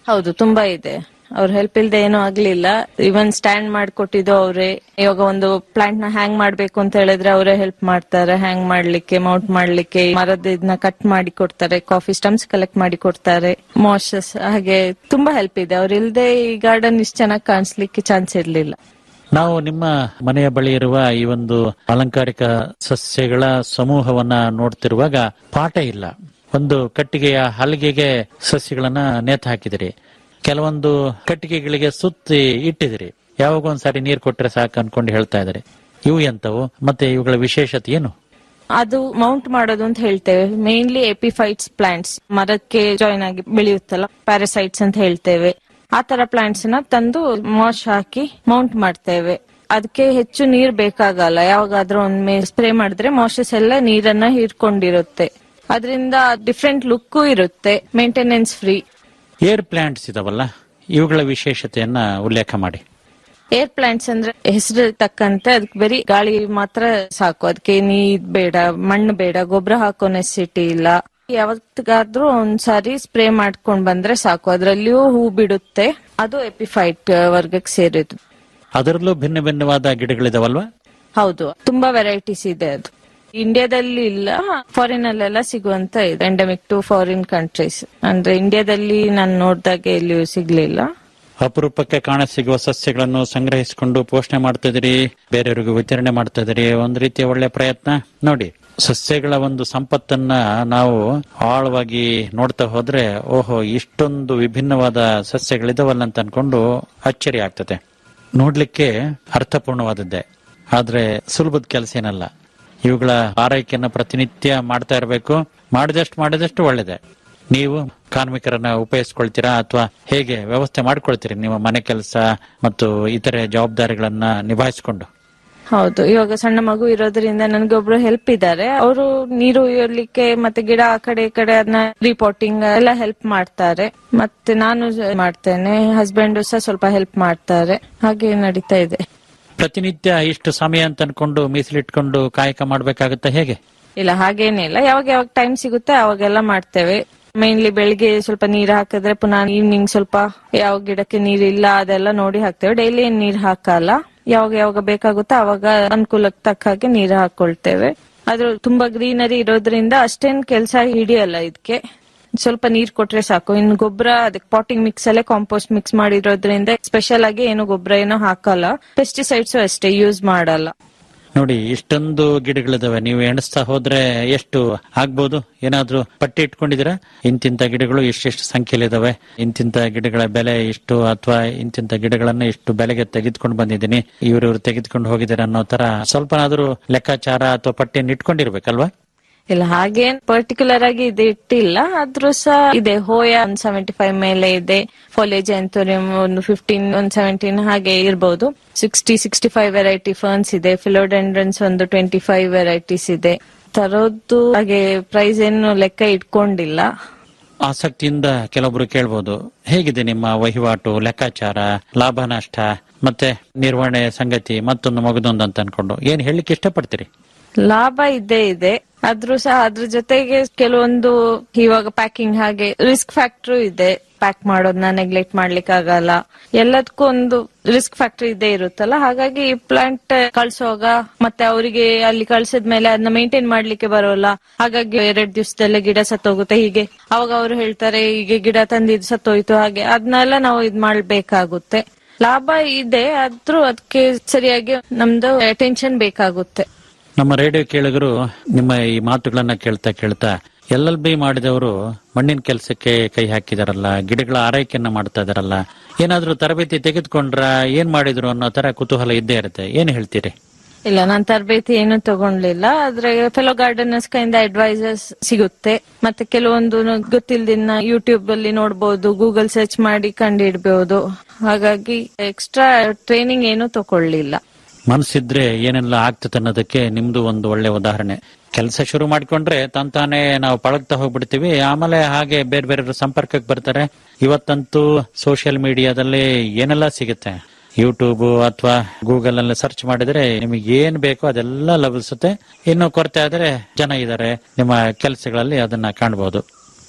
ಹೌದು ತುಂಬಾ ಇದೆ ಅವ್ರ ಹೆಲ್ಪ್ ಇಲ್ದೆ ಏನೂ ಆಗ್ಲಿಲ್ಲ ಇವನ್ ಸ್ಟ್ಯಾಂಡ್ ಮಾಡ್ಕೊಟ್ಟಿದ್ದು ಅವರೇ ಇವಾಗ ಒಂದು ಪ್ಲಾಂಟ್ ನ ಹ್ಯಾಂಗ್ ಮಾಡ್ಬೇಕು ಅಂತ ಹೇಳಿದ್ರೆ ಅವರೇ ಹೆಲ್ಪ್ ಮಾಡ್ತಾರೆ ಹ್ಯಾಂಗ್ ಮಾಡ್ಲಿಕ್ಕೆ ಮೌಂಟ್ ಮಾಡ್ಲಿಕ್ಕೆ ಮರದ ಇದನ್ನ ಕಟ್ ಮಾಡಿ ಕೊಡ್ತಾರೆ ಕಾಫಿ ಸ್ಟಮ್ಸ್ ಕಲೆಕ್ಟ್ ಮಾಡಿ ಕೊಡ್ತಾರೆ ಮಾಶಸ್ ಹಾಗೆ ತುಂಬಾ ಹೆಲ್ಪ್ ಇದೆ ಅವ್ರ ಇಲ್ದೆ ಈ ಗಾರ್ಡನ್ ಇಷ್ಟು ಚೆನ್ನಾಗಿ ಕಾಣಿಸ್ಲಿಕ್ಕೆ ಚಾನ್ಸ್ ಇರ್ಲಿಲ್ಲ ನಾವು ನಿಮ್ಮ ಮನೆಯ ಬಳಿ ಇರುವ ಈ ಒಂದು ಅಲಂಕಾರಿಕ ಸಸ್ಯಗಳ ಸಮೂಹವನ್ನ ನೋಡ್ತಿರುವಾಗ ಪಾಠ ಇಲ್ಲ ಒಂದು ಕಟ್ಟಿಗೆಯ ಹಲಗೆಗೆ ಸಸ್ಯಗಳನ್ನ ನೇತು ಹಾಕಿದಿರಿ ಕೆಲವೊಂದು ಕಟ್ಟಿಗೆಗಳಿಗೆ ಸುತ್ತಿ ಇಟ್ಟಿದಿರಿ ಯಾವಾಗ ಒಂದ್ಸಾರಿ ನೀರ್ ಕೊಟ್ರೆ ಸಾಕು ಅನ್ಕೊಂಡು ಹೇಳ್ತಾ ಇದಾರೆ ಇವು ಎಂತವು ಮತ್ತೆ ಇವುಗಳ ವಿಶೇಷತೆ ಏನು ಅದು ಮೌಂಟ್ ಮಾಡೋದು ಅಂತ ಹೇಳ್ತೇವೆ ಮೇನ್ಲಿ ಎಪಿಫೈಟ್ಸ್ ಪ್ಲಾಂಟ್ಸ್ ಮರಕ್ಕೆ ಜಾಯಿನ್ ಆಗಿ ಬೆಳೆಯುತ್ತಲ್ಲ ಪ್ಯಾರಸೈಟ್ಸ್ ಅಂತ ಹೇಳ್ತೇವೆ ಆ ತರ ಪ್ಲಾಂಟ್ಸ್ ನ ತಂದು ಮಾಶ್ ಹಾಕಿ ಮೌಂಟ್ ಮಾಡ್ತೇವೆ ಅದಕ್ಕೆ ಹೆಚ್ಚು ನೀರ್ ಬೇಕಾಗಲ್ಲ ಯಾವಾಗಾದ್ರೂ ಒಮ್ಮೆ ಸ್ಪ್ರೇ ಮಾಡಿದ್ರೆ ಮಾಶಸ್ ಎಲ್ಲ ನೀರನ್ನ ಹೀರ್ಕೊಂಡಿರುತ್ತೆ ಅದರಿಂದ ಡಿಫ್ರೆಂಟ್ ಲುಕ್ ಇರುತ್ತೆ ಮೇಂಟೆನೆನ್ಸ್ ಫ್ರೀ ಏರ್ ಪ್ಲಾಂಟ್ಸ್ ಇದಾವಲ್ಲ ಇವುಗಳ ವಿಶೇಷತೆಯನ್ನ ಉಲ್ಲೇಖ ಮಾಡಿ ಏರ್ ಪ್ಲಾಂಟ್ಸ್ ಅಂದ್ರೆ ಹೆಸರು ತಕ್ಕಂತೆ ಅದಕ್ಕೆ ಬರೀ ಗಾಳಿ ಮಾತ್ರ ಸಾಕು ಅದಕ್ಕೆ ನೀರ್ ಬೇಡ ಮಣ್ಣು ಬೇಡ ಗೊಬ್ಬರ ಹಾಕೋ ನೆಸಿಟಿ ಇಲ್ಲ ಯಾವತ್ತಿಗಾದ್ರೂ ಒಂದ್ಸಾರಿ ಸ್ಪ್ರೇ ಮಾಡ್ಕೊಂಡ್ ಬಂದ್ರೆ ಸಾಕು ಅದ್ರಲ್ಲಿಯೂ ಹೂ ಬಿಡುತ್ತೆ ಅದು ಎಪಿಫೈಟ್ ವರ್ಗಕ್ಕೆ ಸೇರಿದ್ದು ಅದರಲ್ಲೂ ಭಿನ್ನ ಭಿನ್ನವಾದ ಗಿಡಗಳಿದಾವಲ್ವಾ ಹೌದು ತುಂಬಾ ವೆರೈಟೀಸ್ ಇದೆ ಅದು ಇಂಡಿಯಾದಲ್ಲಿ ಇಲ್ಲ ಫಾರಿನ್ ಅಲ್ಲೆಲ್ಲ ಸಿಗುವಂತ ಇದೆ ಎಂಡಮಿಕ್ ಟು ಫಾರಿನ್ ಕಂಟ್ರೀಸ್ ಅಂದ್ರೆ ಇಂಡಿಯಾದಲ್ಲಿ ನಾನು ನೋಡ್ದಾಗೆ ಎಲ್ಲಿಯೂ ಸಿಗ್ಲಿಲ್ಲ ಅಪರೂಪಕ್ಕೆ ಕಾಣಸಿಗುವ ಸಸ್ಯಗಳನ್ನು ಸಂಗ್ರಹಿಸಿಕೊಂಡು ಪೋಷಣೆ ಮಾಡ್ತಾ ಇದೀರಿ ಬೇರೆಯವರಿಗೂ ವಿತರಣೆ ಮಾಡ್ತಾ ಇದೀರಿ ಒಂದ್ ರೀತಿಯ ಒಳ್ಳೆ ಪ್ರಯತ್ನ ನೋಡಿ ಸಸ್ಯಗಳ ಒಂದು ಸಂಪತ್ತನ್ನ ನಾವು ಆಳವಾಗಿ ನೋಡ್ತಾ ಹೋದ್ರೆ ಓಹೋ ಇಷ್ಟೊಂದು ವಿಭಿನ್ನವಾದ ಸಸ್ಯಗಳಿದಾವಲ್ಲ ಅಂತ ಅನ್ಕೊಂಡು ಅಚ್ಚರಿ ಆಗ್ತದೆ ನೋಡ್ಲಿಕ್ಕೆ ಅರ್ಥಪೂರ್ಣವಾದದ್ದೇ ಆದ್ರೆ ಸುಲಭದ ಕೆಲಸ ಏನಲ್ಲ ಇವುಗಳ ಆರೈಕೆಯನ್ನ ಪ್ರತಿನಿತ್ಯ ಮಾಡ್ತಾ ಇರಬೇಕು ಮಾಡಿದಷ್ಟು ಮಾಡಿದಷ್ಟು ಒಳ್ಳೇದೆ ನೀವು ಕಾರ್ಮಿಕರನ್ನ ಉಪಯೋಗಿಸ್ಕೊಳ್ತೀರಾ ಅಥವಾ ಹೇಗೆ ವ್ಯವಸ್ಥೆ ಮಾಡ್ಕೊಳ್ತೀರಿ ನಿಮ್ಮ ಮನೆ ಕೆಲಸ ಮತ್ತು ಇತರೆ ಜವಾಬ್ದಾರಿಗಳನ್ನ ನಿಭಾಯಿಸಿಕೊಂಡು ಹೌದು ಇವಾಗ ಸಣ್ಣ ಮಗು ಇರೋದ್ರಿಂದ ನನ್ಗೆ ಒಬ್ರು ಹೆಲ್ಪ್ ಇದ್ದಾರೆ ಅವರು ನೀರು ಇರ್ಲಿಕ್ಕೆ ಮತ್ತೆ ಗಿಡ ಆ ಕಡೆ ಈ ಕಡೆ ಅದನ್ನ ರಿಪೋರ್ಟಿಂಗ್ ಎಲ್ಲ ಹೆಲ್ಪ್ ಮಾಡ್ತಾರೆ ಮತ್ತೆ ನಾನು ಮಾಡ್ತೇನೆ ಹಸ್ಬೆಂಡ್ ಸಹ ಸ್ವಲ್ಪ ಹೆಲ್ಪ್ ಮಾಡ್ತಾರೆ ಹಾಗೆ ನಡೀತಾ ಇದೆ ಪ್ರತಿನಿತ್ಯ ಇಷ್ಟು ಸಮಯ ಅಂತ ಅನ್ಕೊಂಡು ಮೀಸಲಿಟ್ಕೊಂಡು ಕಾಯಕ ಮಾಡ್ಬೇಕಾಗತ್ತೆ ಹೇಗೆ ಇಲ್ಲ ಹಾಗೇನಿಲ್ಲ ಯಾವಾಗ ಯಾವಾಗ ಟೈಮ್ ಸಿಗುತ್ತೆ ಅವಾಗೆಲ್ಲ ಮಾಡ್ತೇವೆ ಮೇನ್ಲಿ ಬೆಳಿಗ್ಗೆ ಸ್ವಲ್ಪ ನೀರ್ ಹಾಕಿದ್ರೆ ಪುನಃ ಈವ್ನಿಂಗ್ ಸ್ವಲ್ಪ ಯಾವ ಗಿಡಕ್ಕೆ ನೀರ್ ಇಲ್ಲ ಅದೆಲ್ಲ ನೋಡಿ ಹಾಕ್ತೇವೆ ಡೈಲಿ ಏನ್ ನೀರ್ ಹಾಕಲ್ಲ ಯಾವಾಗ ಯಾವಾಗ ಬೇಕಾಗುತ್ತೋ ಅವಾಗ ಅನುಕೂಲಕ್ಕೆ ತಕ್ಕ ಹಾಗೆ ನೀರ್ ಹಾಕೊಳ್ತೇವೆ ಆದ್ರೂ ತುಂಬಾ ಗ್ರೀನರಿ ಇರೋದ್ರಿಂದ ಅಷ್ಟೇನ್ ಕೆಲಸ ಹಿಡಿಯಲ್ಲ ಇದಕ್ಕೆ ಸ್ವಲ್ಪ ನೀರ್ ಕೊಟ್ರೆ ಸಾಕು ಇನ್ನು ಗೊಬ್ಬರ ಅದಕ್ಕೆ ಪಾಟಿಂಗ್ ಮಿಕ್ಸ್ ಅಲ್ಲೇ ಕಾಂಪೋಸ್ಟ್ ಮಿಕ್ಸ್ ಮಾಡಿರೋದ್ರಿಂದ ಸ್ಪೆಷಲ್ ಆಗಿ ಏನು ಗೊಬ್ಬರ ಏನೋ ಹಾಕಲ್ಲ ಪೆಸ್ಟಿಸೈಡ್ಸ್ ಅಷ್ಟೇ ಯೂಸ್ ಮಾಡಲ್ಲ ನೋಡಿ ಇಷ್ಟೊಂದು ಗಿಡಗಳಿದಾವೆ ನೀವು ಎಣಿಸ್ತಾ ಹೋದ್ರೆ ಎಷ್ಟು ಆಗ್ಬೋದು ಏನಾದ್ರೂ ಪಟ್ಟಿ ಇಟ್ಕೊಂಡಿದ್ದೀರಾ ಇಂತಿಂತ ಗಿಡಗಳು ಇಷ್ಟೆಷ್ಟು ಸಂಖ್ಯೆಲಿದಾವೆ ಇಂತಿಂತ ಗಿಡಗಳ ಬೆಲೆ ಇಷ್ಟು ಅಥವಾ ಇಂತಿಂತ ಗಿಡಗಳನ್ನ ಇಷ್ಟು ಬೆಲೆಗೆ ತೆಗೆದುಕೊಂಡು ಬಂದಿದ್ದೀನಿ ಇವ್ರಿವ್ರು ತೆಗೆದುಕೊಂಡು ಹೋಗಿದ್ದಾರೆ ಅನ್ನೋ ತರ ಸ್ವಲ್ಪನಾದ್ರೂ ಲೆಕ್ಕಾಚಾರ ಅಥವಾ ಪಟ್ಟಿಯನ್ನು ಇಟ್ಕೊಂಡಿರ್ಬೇಕಲ್ವಾ ಇಲ್ಲ ಹಾಗೇನ್ ಪರ್ಟಿಕ್ಯುಲರ್ ಆಗಿ ಇದು ಇಟ್ಟಿಲ್ಲ ಆದ್ರೂ ಸಹ ಇದೆ ಹೋಯ ಒಂದ್ ಸೆವೆಂಟಿ ಫೈವ್ ಮೇಲೆ ಇದೆ ಫಾಲೇಜ್ ಎಂಥೋರಿಯಂ ಒಂದು ಫಿಫ್ಟೀನ್ ಒಂದ್ ಸೆವೆಂಟೀನ್ ಹಾಗೆ ಇರಬಹುದು sixty sixty five variety ferns ಇದೆ ಫಿಲೋಡೆಂಡ್ರನ್ಸ್ ಒಂದು ಟ್ವೆಂಟಿ ಫೈವ್ ವೆರೈಟೀಸ್ ಇದೆ ತರೋದು ಹಾಗೆ ಪ್ರೈಸ್ ಏನು ಲೆಕ್ಕ ಇಟ್ಕೊಂಡಿಲ್ಲ ಆಸಕ್ತಿಯಿಂದ ಕೆಲವೊಬ್ರು ಕೇಳ್ಬೋದು ಹೇಗಿದೆ ನಿಮ್ಮ ವಹಿವಾಟು ಲೆಕ್ಕಾಚಾರ ಲಾಭ ನಷ್ಟ ಮತ್ತೆ ನಿರ್ವಹಣೆ ಸಂಗತಿ ಮತ್ತೊಂದು ಮಗದೊಂದು ಅಂತ ಅನ್ಕೊಂಡು ಏನ್ ಹೇಳಲಿಕ್ಕೆ ಇಷ್ಟಪಡ್ತೀರಿ ಲಾಭ ಇದ್ದೇ ಇದೆ ಆದ್ರೂ ಸಹ ಅದ್ರ ಜೊತೆಗೆ ಕೆಲವೊಂದು ಇವಾಗ ಪ್ಯಾಕಿಂಗ್ ಹಾಗೆ ರಿಸ್ಕ್ ಫ್ಯಾಕ್ಟರ್ ಇದೆ ಪ್ಯಾಕ್ ಮಾಡೋದನ್ನ ನೆಗ್ಲೆಕ್ಟ್ ಮಾಡ್ಲಿಕ್ಕೆ ಆಗಲ್ಲ ಎಲ್ಲದಕ್ಕೂ ಒಂದು ರಿಸ್ಕ್ ಫ್ಯಾಕ್ಟರ್ ಇದ್ದೇ ಇರುತ್ತಲ್ಲ ಹಾಗಾಗಿ ಪ್ಲಾಂಟ್ ಕಳ್ಸೋವಾಗ ಮತ್ತೆ ಅವರಿಗೆ ಅಲ್ಲಿ ಕಳ್ಸಿದ್ಮೇಲೆ ಅದನ್ನ ಮೇಂಟೈನ್ ಮಾಡ್ಲಿಕ್ಕೆ ಬರೋಲ್ಲ ಹಾಗಾಗಿ ಎರಡ್ ದಿವಸದಲ್ಲೇ ಗಿಡ ಸತ್ತೋಗುತ್ತೆ ಹೀಗೆ ಅವಾಗ ಅವರು ಹೇಳ್ತಾರೆ ಹೀಗೆ ಗಿಡ ತಂದಿದ್ದು ಸತ್ತೋಯ್ತು ಹಾಗೆ ಅದನ್ನೆಲ್ಲ ನಾವು ಇದ್ ಮಾಡ್ಬೇಕಾಗುತ್ತೆ ಲಾಭ ಇದೆ ಆದ್ರೂ ಅದಕ್ಕೆ ಸರಿಯಾಗಿ ನಮ್ದು ಅಟೆನ್ಷನ್ ಬೇಕಾಗುತ್ತೆ ನಮ್ಮ ರೇಡಿಯೋ ಕೇಳಿಗರು ನಿಮ್ಮ ಈ ಮಾತುಗಳನ್ನ ಕೇಳ್ತಾ ಕೇಳ್ತಾ ಎಲ್ ಎಲ್ ಬಿ ಮಾಡಿದವರು ಮಣ್ಣಿನ ಕೆಲಸಕ್ಕೆ ಕೈ ಹಾಕಿದಾರಲ್ಲ ಗಿಡಗಳ ಆರೈಕೆಯನ್ನ ಮಾಡ್ತಾ ಇದಾರಲ್ಲ ಏನಾದ್ರೂ ತರಬೇತಿ ತೆಗೆದುಕೊಂಡ್ರ ಏನ್ ಮಾಡಿದ್ರು ಅನ್ನೋ ತರ ಕುತೂಹಲ ಇದ್ದೇ ಇರುತ್ತೆ ಏನ್ ಹೇಳ್ತೀರಿ ಇಲ್ಲ ನಾನ್ ತರಬೇತಿ ಏನು ತಗೊಂಡ್ಲಿಲ್ಲ ಆದ್ರೆ ಫೆಲೋ ಗಾರ್ಡನರ್ಸ್ ಕೈಯಿಂದ ಅಡ್ವೈಸರ್ಸ್ ಸಿಗುತ್ತೆ ಮತ್ತೆ ಕೆಲವೊಂದು ಗೊತ್ತಿಲ್ದಿನ ಯೂಟ್ಯೂಬ್ ಅಲ್ಲಿ ನೋಡ್ಬೋದು ಗೂಗಲ್ ಸರ್ಚ್ ಮಾಡಿ ಕಂಡು ಹಿಡ್ಬಹುದು ಹಾಗಾಗಿ ಎಕ್ಸ್ಟ್ರಾ ಟ್ರೈನಿಂಗ್ ಏನು ತಗೊಳ್ಳಿಲ್ಲ ಮನಸ್ಸಿದ್ರೆ ಏನೆಲ್ಲ ಆಗ್ತದೆ ಅನ್ನೋದಕ್ಕೆ ನಿಮ್ದು ಒಂದು ಒಳ್ಳೆ ಉದಾಹರಣೆ ಕೆಲಸ ಶುರು ಮಾಡ್ಕೊಂಡ್ರೆ ತಂತಾನೆ ನಾವು ಪಳಗ್ತಾ ಹೋಗ್ಬಿಡ್ತೀವಿ ಆಮೇಲೆ ಹಾಗೆ ಬೇರೆ ಬೇರೆ ಸಂಪರ್ಕಕ್ಕೆ ಬರ್ತಾರೆ ಇವತ್ತಂತೂ ಸೋಷಿಯಲ್ ಮೀಡಿಯಾದಲ್ಲಿ ಏನೆಲ್ಲ ಸಿಗುತ್ತೆ ಯೂಟ್ಯೂಬ್ ಅಥವಾ ಗೂಗಲ್ ಅಲ್ಲಿ ಸರ್ಚ್ ಮಾಡಿದ್ರೆ ನಿಮಗೆ ಏನ್ ಬೇಕೋ ಅದೆಲ್ಲ ಲಭಿಸುತ್ತೆ ಇನ್ನು ಕೊರತೆ ಆದ್ರೆ ಜನ ಇದ್ದಾರೆ ನಿಮ್ಮ ಕೆಲಸಗಳಲ್ಲಿ ಅದನ್ನ ಕಾಣಬಹುದು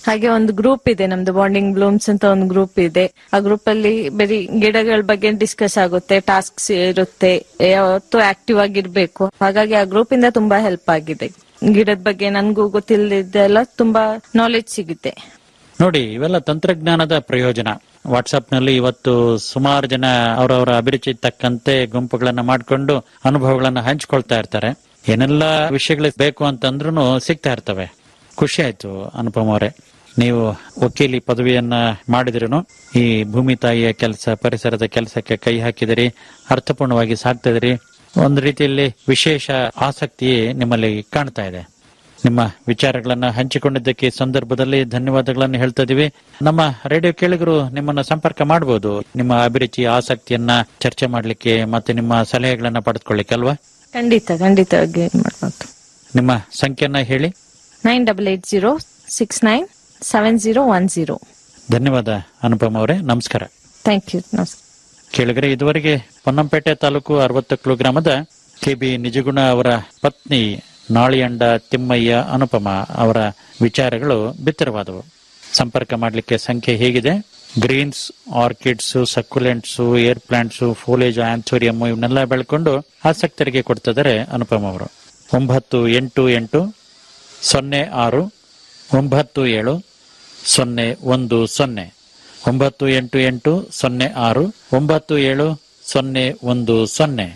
ಹಾಗೆ ಒಂದು ಗ್ರೂಪ್ ಇದೆ ನಮ್ದು ಬಾಂಡಿಂಗ್ ಬ್ಲೂಮ್ಸ್ ಅಂತ ಒಂದು ಗ್ರೂಪ್ ಇದೆ ಆ ಗ್ರೂಪ್ ಅಲ್ಲಿ ಬರೀ ಗಿಡಗಳ ಬಗ್ಗೆ ಡಿಸ್ಕಸ್ ಆಗುತ್ತೆ ಟಾಸ್ಕ್ಸ್ ಇರುತ್ತೆ ಯಾವತ್ತು ಆಕ್ಟಿವ್ ಆಗಿರ್ಬೇಕು ಹಾಗಾಗಿ ಆ ಗ್ರೂಪ್ ಇಂದ ತುಂಬಾ ಹೆಲ್ಪ್ ಆಗಿದೆ ಗಿಡದ ಬಗ್ಗೆ ನನ್ಗೂ ಗೊತ್ತಿಲ್ಲದೆಲ್ಲ ತುಂಬಾ ನಾಲೆಜ್ ಸಿಗುತ್ತೆ ನೋಡಿ ಇವೆಲ್ಲ ತಂತ್ರಜ್ಞಾನದ ಪ್ರಯೋಜನ ವಾಟ್ಸ್ಆಪ್ ನಲ್ಲಿ ಇವತ್ತು ಸುಮಾರು ಜನ ಅವರವರ ಅಭಿರುಚಿ ತಕ್ಕಂತೆ ಗುಂಪುಗಳನ್ನ ಮಾಡಿಕೊಂಡು ಅನುಭವಗಳನ್ನ ಹಂಚ್ಕೊಳ್ತಾ ಇರ್ತಾರೆ ಏನೆಲ್ಲ ವಿಷಯಗಳು ಬೇಕು ಅಂತಂದ್ರೂ ಸಿಗ್ತಾ ಇರ್ತವೆ ಖುಷಿ ಆಯ್ತು ಅನುಪಮ್ ಅವರೇ ನೀವು ವಕೀಲಿ ಪದವಿಯನ್ನ ಮಾಡಿದ್ರೂ ಈ ಭೂಮಿ ತಾಯಿಯ ಕೆಲಸ ಪರಿಸರದ ಕೆಲಸಕ್ಕೆ ಕೈ ಹಾಕಿದಿರಿ ಅರ್ಥಪೂರ್ಣವಾಗಿ ಸಾಕ್ತಿದಿರಿ ಒಂದು ರೀತಿಯಲ್ಲಿ ವಿಶೇಷ ಆಸಕ್ತಿ ನಿಮ್ಮಲ್ಲಿ ಕಾಣ್ತಾ ಇದೆ ನಿಮ್ಮ ವಿಚಾರಗಳನ್ನ ಹಂಚಿಕೊಂಡಿದ್ದಕ್ಕೆ ಈ ಸಂದರ್ಭದಲ್ಲಿ ಧನ್ಯವಾದಗಳನ್ನು ಹೇಳ್ತಾ ಇದೀವಿ ನಮ್ಮ ರೇಡಿಯೋ ಕೇಳಿಗರು ನಿಮ್ಮನ್ನ ಸಂಪರ್ಕ ಮಾಡಬಹುದು ನಿಮ್ಮ ಅಭಿರುಚಿ ಆಸಕ್ತಿಯನ್ನ ಚರ್ಚೆ ಮಾಡ್ಲಿಕ್ಕೆ ಮತ್ತೆ ನಿಮ್ಮ ಸಲಹೆಗಳನ್ನ ಪಡೆದುಕೊಳ್ಳಿಕ್ಕೆ ಅಲ್ವಾ ಖಂಡಿತ ಖಂಡಿತವಾಗಿ ಮಾಡ್ಬೋದು ನಿಮ್ಮ ಸಂಖ್ಯೆಯನ್ನ ಹೇಳಿ nine double eight zero six nine seven zero one zero ಧನ್ಯವಾದ ಅನುಪಮ್ ಅವರೇ ನಮಸ್ಕಾರ ಥ್ಯಾಂಕ್ ಯು ನಮಸ್ಕಾರ ಕೇಳಿದರೆ ಇದುವರೆಗೆ ಪೊನ್ನಂಪೇಟೆ ತಾಲೂಕು ಅರವತ್ತಕ್ಲು ಗ್ರಾಮದ ಕೆಬಿ ನಿಜಗುಣ ಅವರ ಪತ್ನಿ ನಾಳಿಯಂಡ ತಿಮ್ಮಯ್ಯ ಅನುಪಮ ಅವರ ವಿಚಾರಗಳು ಬಿತ್ತರವಾದವು ಸಂಪರ್ಕ ಮಾಡಲಿಕ್ಕೆ ಸಂಖ್ಯೆ ಹೇಗಿದೆ greens orchids succulents air plants foliage anthurium ಇವನ್ನೆಲ್ಲ ಬೆಳ್ಕೊಂಡು ಆಸಕ್ತರಿಗೆ ಕೊಡ್ತಿದ್ದಾರೆ ಅನುಪಮ ಅವರು ಒಂಬತ್ತು ಎಂಟು ಎಂಟು ಸೊನ್ನೆ ಆರು ಒಂಬತ್ತು ಏಳು ಸೊನ್ನೆ ಒಂದು ಸೊನ್ನೆ ಒಂಬತ್ತು ಎಂಟು ಎಂಟು ಸೊನ್ನೆ ಆರು ಒಂಬತ್ತು ಏಳು ಸೊನ್ನೆ ಒಂದು ಸೊನ್ನೆ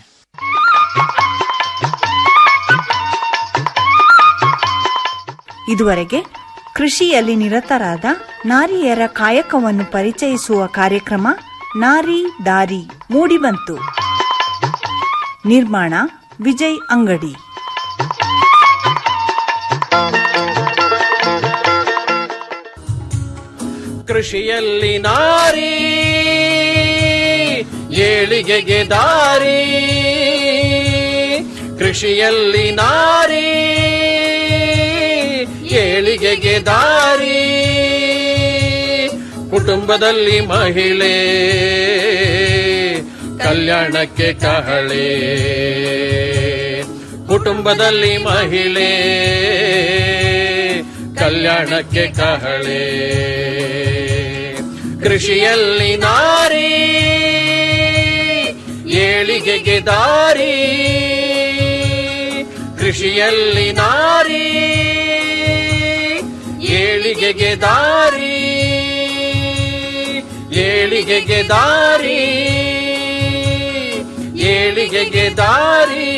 ಇದುವರೆಗೆ ಕೃಷಿಯಲ್ಲಿ ನಿರತರಾದ ನಾರಿಯರ ಕಾಯಕವನ್ನು ಪರಿಚಯಿಸುವ ಕಾರ್ಯಕ್ರಮ ನಾರಿ ದಾರಿ ಮೂಡಿಬಂತು ನಿರ್ಮಾಣ ವಿಜಯ್ ಅಂಗಡಿ ಕೃಷಿಯಲ್ಲಿ ನಾರಿ ಏಳಿಗೆಗೆ ದಾರಿ ಕೃಷಿಯಲ್ಲಿ ನಾರಿ ಏಳಿಗೆಗೆ ದಾರಿ ಕುಟುಂಬದಲ್ಲಿ ಮಹಿಳೆ ಕಲ್ಯಾಣಕ್ಕೆ ಕಹಳೆ ಕುಟುಂಬದಲ್ಲಿ ಮಹಿಳೆ ಕಲ್ಯಾಣಕ್ಕೆ ಕಹಳೆ ಕೃಷಿಯಲ್ಲಿ ನಾರಿ ಏಳಿಗೆಗೆ ದಾರಿ ಕೃಷಿಯಲ್ಲಿ ನಾರಿ ಏಳಿಗೆಗೆ ದಾರಿ ಏಳಿಗೆಗೆ ದಾರಿ ಏಳಿಗೆಗೆ ದಾರಿ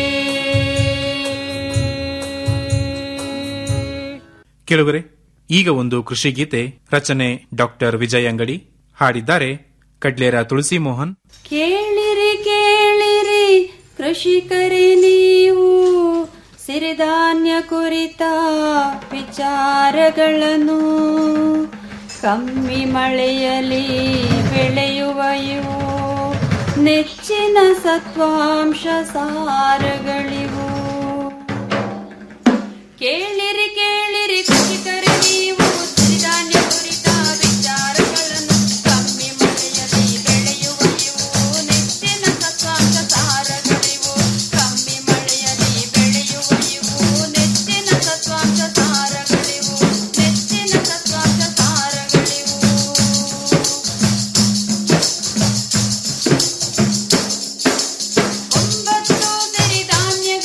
ಕೇಳುಗರೆ ಈಗ ಒಂದು ಕೃಷಿ ಗೀತೆ ರಚನೆ ಡಾಕ್ಟರ್ ವಿಜಯ್ ಅಂಗಡಿ ಹಾಡಿದ್ದಾರೆ ಕಡ್ಲೇರ ತುಳಸಿ ಮೋಹನ್ ಕೇಳಿರಿ ಕೇಳಿರಿ ಕೃಷಿಕರೇ ನೀವು ಸಿರಿಧಾನ್ಯ ಕುರಿತ ವಿಚಾರಗಳನ್ನು ಕಮ್ಮಿ ಮಳೆಯಲಿ ಬೆಳೆಯುವ ಇವು ನೆಚ್ಚಿನ ಸತ್ವಾಂಶ ಸಾರಗಳಿವು ಕೇಳಿರಿ ಕೇಳಿರಿ ಕೃಷಿಕರೇ ನೀವು ಸಿರಿಧಾನ್ಯ ಕುರಿತ ವಿಚಾರಗಳನ್ನು ಕಮ್ಮಿ ಮಳೆಯಲ್ಲಿ ಬೆಳೆಯುವ ಇವು ನೆಚ್ಚಿನ ಸತ್ವಾಂಶ ಸಾರಗಳಿವು ಕಮ್ಮಿ ಮಳೆಯಲ್ಲಿ ಬೆಳೆಯುವ ಇವು ನೆಚ್ಚಿನ ಸತ್ವಾಂಶ ಸಾರಗಳಿವು ನೆಚ್ಚಿನ ಸತ್ವಾಂಶ ಸಾರಗಳಿವು ಒಂಬತ್ತು ಸಿರಿಧಾನ್ಯಗಳ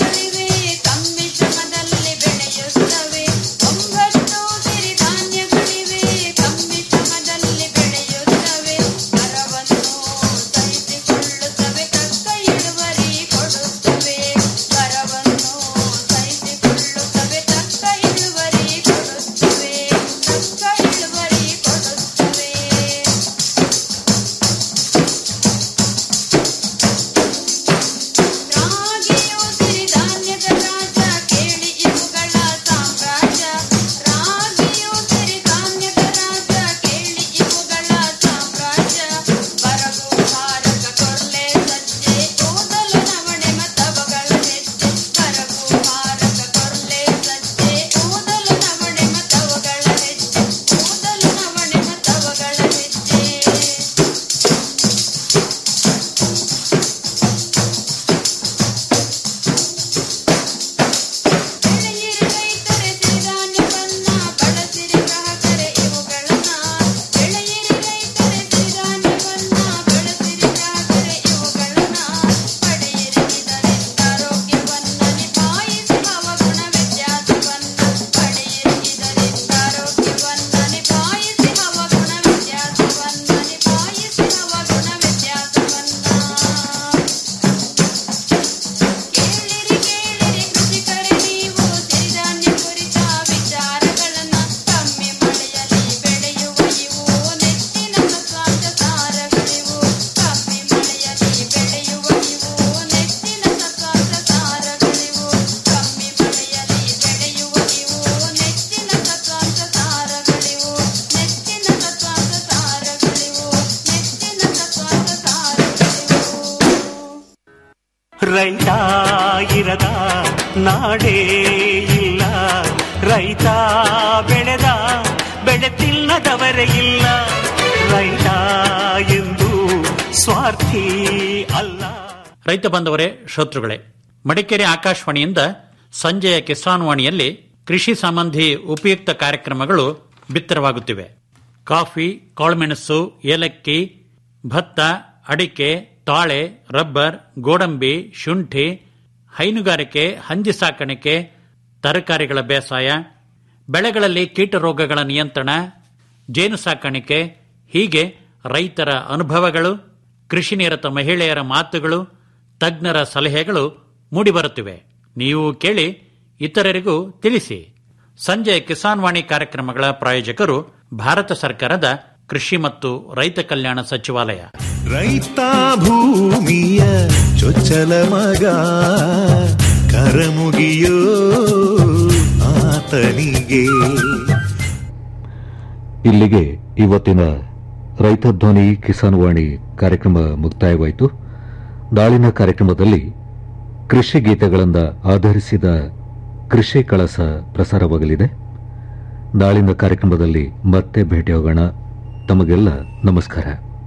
ನಾಡೇ ಇಲ್ಲ ರೈತ ಬೆಳೆದ ಬೆಳೆ ತಿನ್ನದವರೇ ಇಲ್ಲ ರೈತ ಎಂದು ಸ್ವಾರ್ಥಿ ಅಲ್ಲ ರೈತ ಬಾಂಧವರೇ ಶ್ರೋತೃಗಳೇ ಮಡಿಕೇರಿ ಆಕಾಶವಾಣಿಯಿಂದ ಸಂಜೆಯ ಕಿಸಾನ್ ವಾಣಿಯಲ್ಲಿ ಕೃಷಿ ಸಂಬಂಧಿ ಉಪಯುಕ್ತ ಕಾರ್ಯಕ್ರಮಗಳು ಬಿತ್ತರವಾಗುತ್ತಿವೆ ಕಾಫಿ ಕಾಳುಮೆಣಸು ಏಲಕ್ಕಿ ಭತ್ತ ಅಡಿಕೆ ತಾಳೆ ರಬ್ಬರ್ ಗೋಡಂಬಿ ಶುಂಠಿ ಹೈನುಗಾರಿಕೆ ಹಂದಿ ಸಾಕಾಣಿಕೆ ತರಕಾರಿಗಳ ಬೇಸಾಯ ಬೆಳೆಗಳಲ್ಲಿ ಕೀಟರೋಗಗಳ ನಿಯಂತ್ರಣ ಜೇನು ಸಾಕಾಣಿಕೆ ಹೀಗೆ ರೈತರ ಅನುಭವಗಳು ಕೃಷಿ ನಿರತ ಮಹಿಳೆಯರ ಮಾತುಗಳು ತಜ್ಞರ ಸಲಹೆಗಳು ಮೂಡಿಬರುತ್ತಿವೆ ನೀವು ಕೇಳಿ ಇತರರಿಗೂ ತಿಳಿಸಿ ಸಂಜೆ ಕಿಸಾನ್ ವಾಣಿ ಕಾರ್ಯಕ್ರಮಗಳ ಪ್ರಾಯೋಜಕರು ಭಾರತ ಸರ್ಕಾರದ ಕೃಷಿ ಮತ್ತು ರೈತ ಕಲ್ಯಾಣ ಸಚಿವಾಲಯ ರೈತ ಭೂಮಿಯ ಚೊಚ್ಚಲ ಮಗ ಕರಮುಗಿಯೋ ಆತನಿಗೆ ಇಲ್ಲಿಗೆ ಇವತ್ತಿನ ರೈತ ಧ್ವನಿ ಕಿಸಾನ್ ವಾಣಿ ಕಾರ್ಯಕ್ರಮ ಮುಕ್ತಾಯವಾಯಿತು ನಾಳಿನ ಕಾರ್ಯಕ್ರಮದಲ್ಲಿ ಕೃಷಿ ಗೀತೆಗಳಿಂದ ಆಧರಿಸಿದ ಕೃಷಿ ಕಳಸ ಪ್ರಸಾರವಾಗಲಿದೆ ನಾಳಿನ ಕಾರ್ಯಕ್ರಮದಲ್ಲಿ ಮತ್ತೆ ಭೇಟಿಯಾಗೋಣ ತಮಗೆಲ್ಲ ನಮಸ್ಕಾರ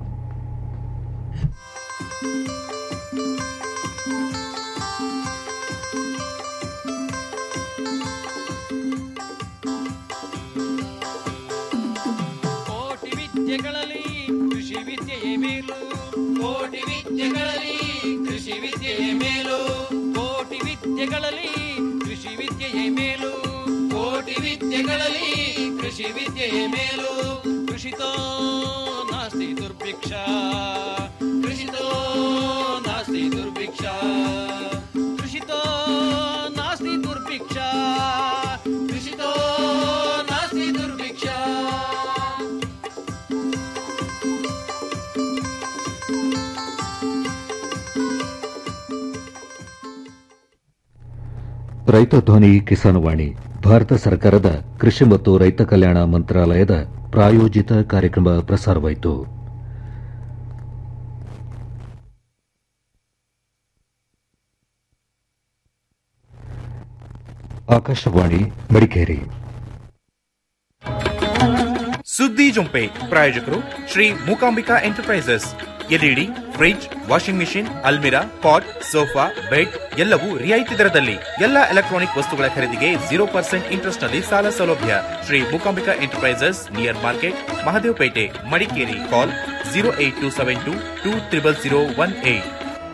ಕೋಟಿ ವಿದ್ಯೆಗಳಲ್ಲಿ ಕೃಷಿ ವಿದ್ಯೆಯೇ ಮೇಲು ಕೋಟಿ ವಿದ್ಯೆಗಳಲ್ಲಿ ಕೃಷಿ ವಿದ್ಯೆಯೇ ಮೇಲು ಕೋಟಿ ವಿದ್ಯೆಗಳಲ್ಲಿ ಕೃಷಿ ವಿದ್ಯೆಯೇ ಮೇಲು ಕೋಟಿ ವಿದ್ಯೆಗಳಲ್ಲಿ ಕೃಷಿ ವಿದ್ಯೆಯೇ ಮೇಲು ಕೃಷಿತೋ ನಾಸ್ತಿ ದುರ್ಭಿಕ್ಷ ಕೃಷಿತೋ ನಾಸ್ತಿ ದುರ್ಭಿಕ್ಷ ಕೃಷಿತೋ ನಾಸ್ತಿ ದುರ್ಭಿಕ್ಷ ಕೃಷಿತೋ ನಾಸ್ತಿ ದುರ್ಭಿಕ್ಷ ರೈತ ಧ್ವನಿ ಕಿಸಾನ್ ವಾಣಿ ಭಾರತ ಸರ್ಕಾರದ ಕೃಷಿ ಮತ್ತು ರೈತ ಕಲ್ಯಾಣ ಮಂತ್ರಾಲಯದ ಪ್ರಾಯೋಜಿತ ಕಾರ್ಯಕ್ರಮ ಪ್ರಸಾರವಾಯಿತು ಆಕಾಶವಾಣಿ ಮಡಿಕೇರಿ ಸುದ್ದಿ ಜೊಂಪೆ ಪ್ರಾಯೋಜಕರು Shri Mookambika enterprises LED fridge washing machine ಅಲ್ಮಿರಾ ಪಾಟ್ ಸೋಫಾ ಬೆಡ್ ಎಲ್ಲವೂ ರಿಯಾಯಿತಿ ದರದಲ್ಲಿ ಎಲ್ಲ ಎಲೆಕ್ಟ್ರಾನಿಕ್ ವಸ್ತುಗಳ ಖರೀದಿಗೆ ಜೀರೋ ಪರ್ಸೆಂಟ್ ಇಂಟ್ರೆಸ್ಟ್ ನಲ್ಲಿ ಸಾಲ ಸೌಲಭ್ಯ Shri Mookambika enterprises near market Mahadevapete Madikeri call zero eight two seven two two triple zero one eight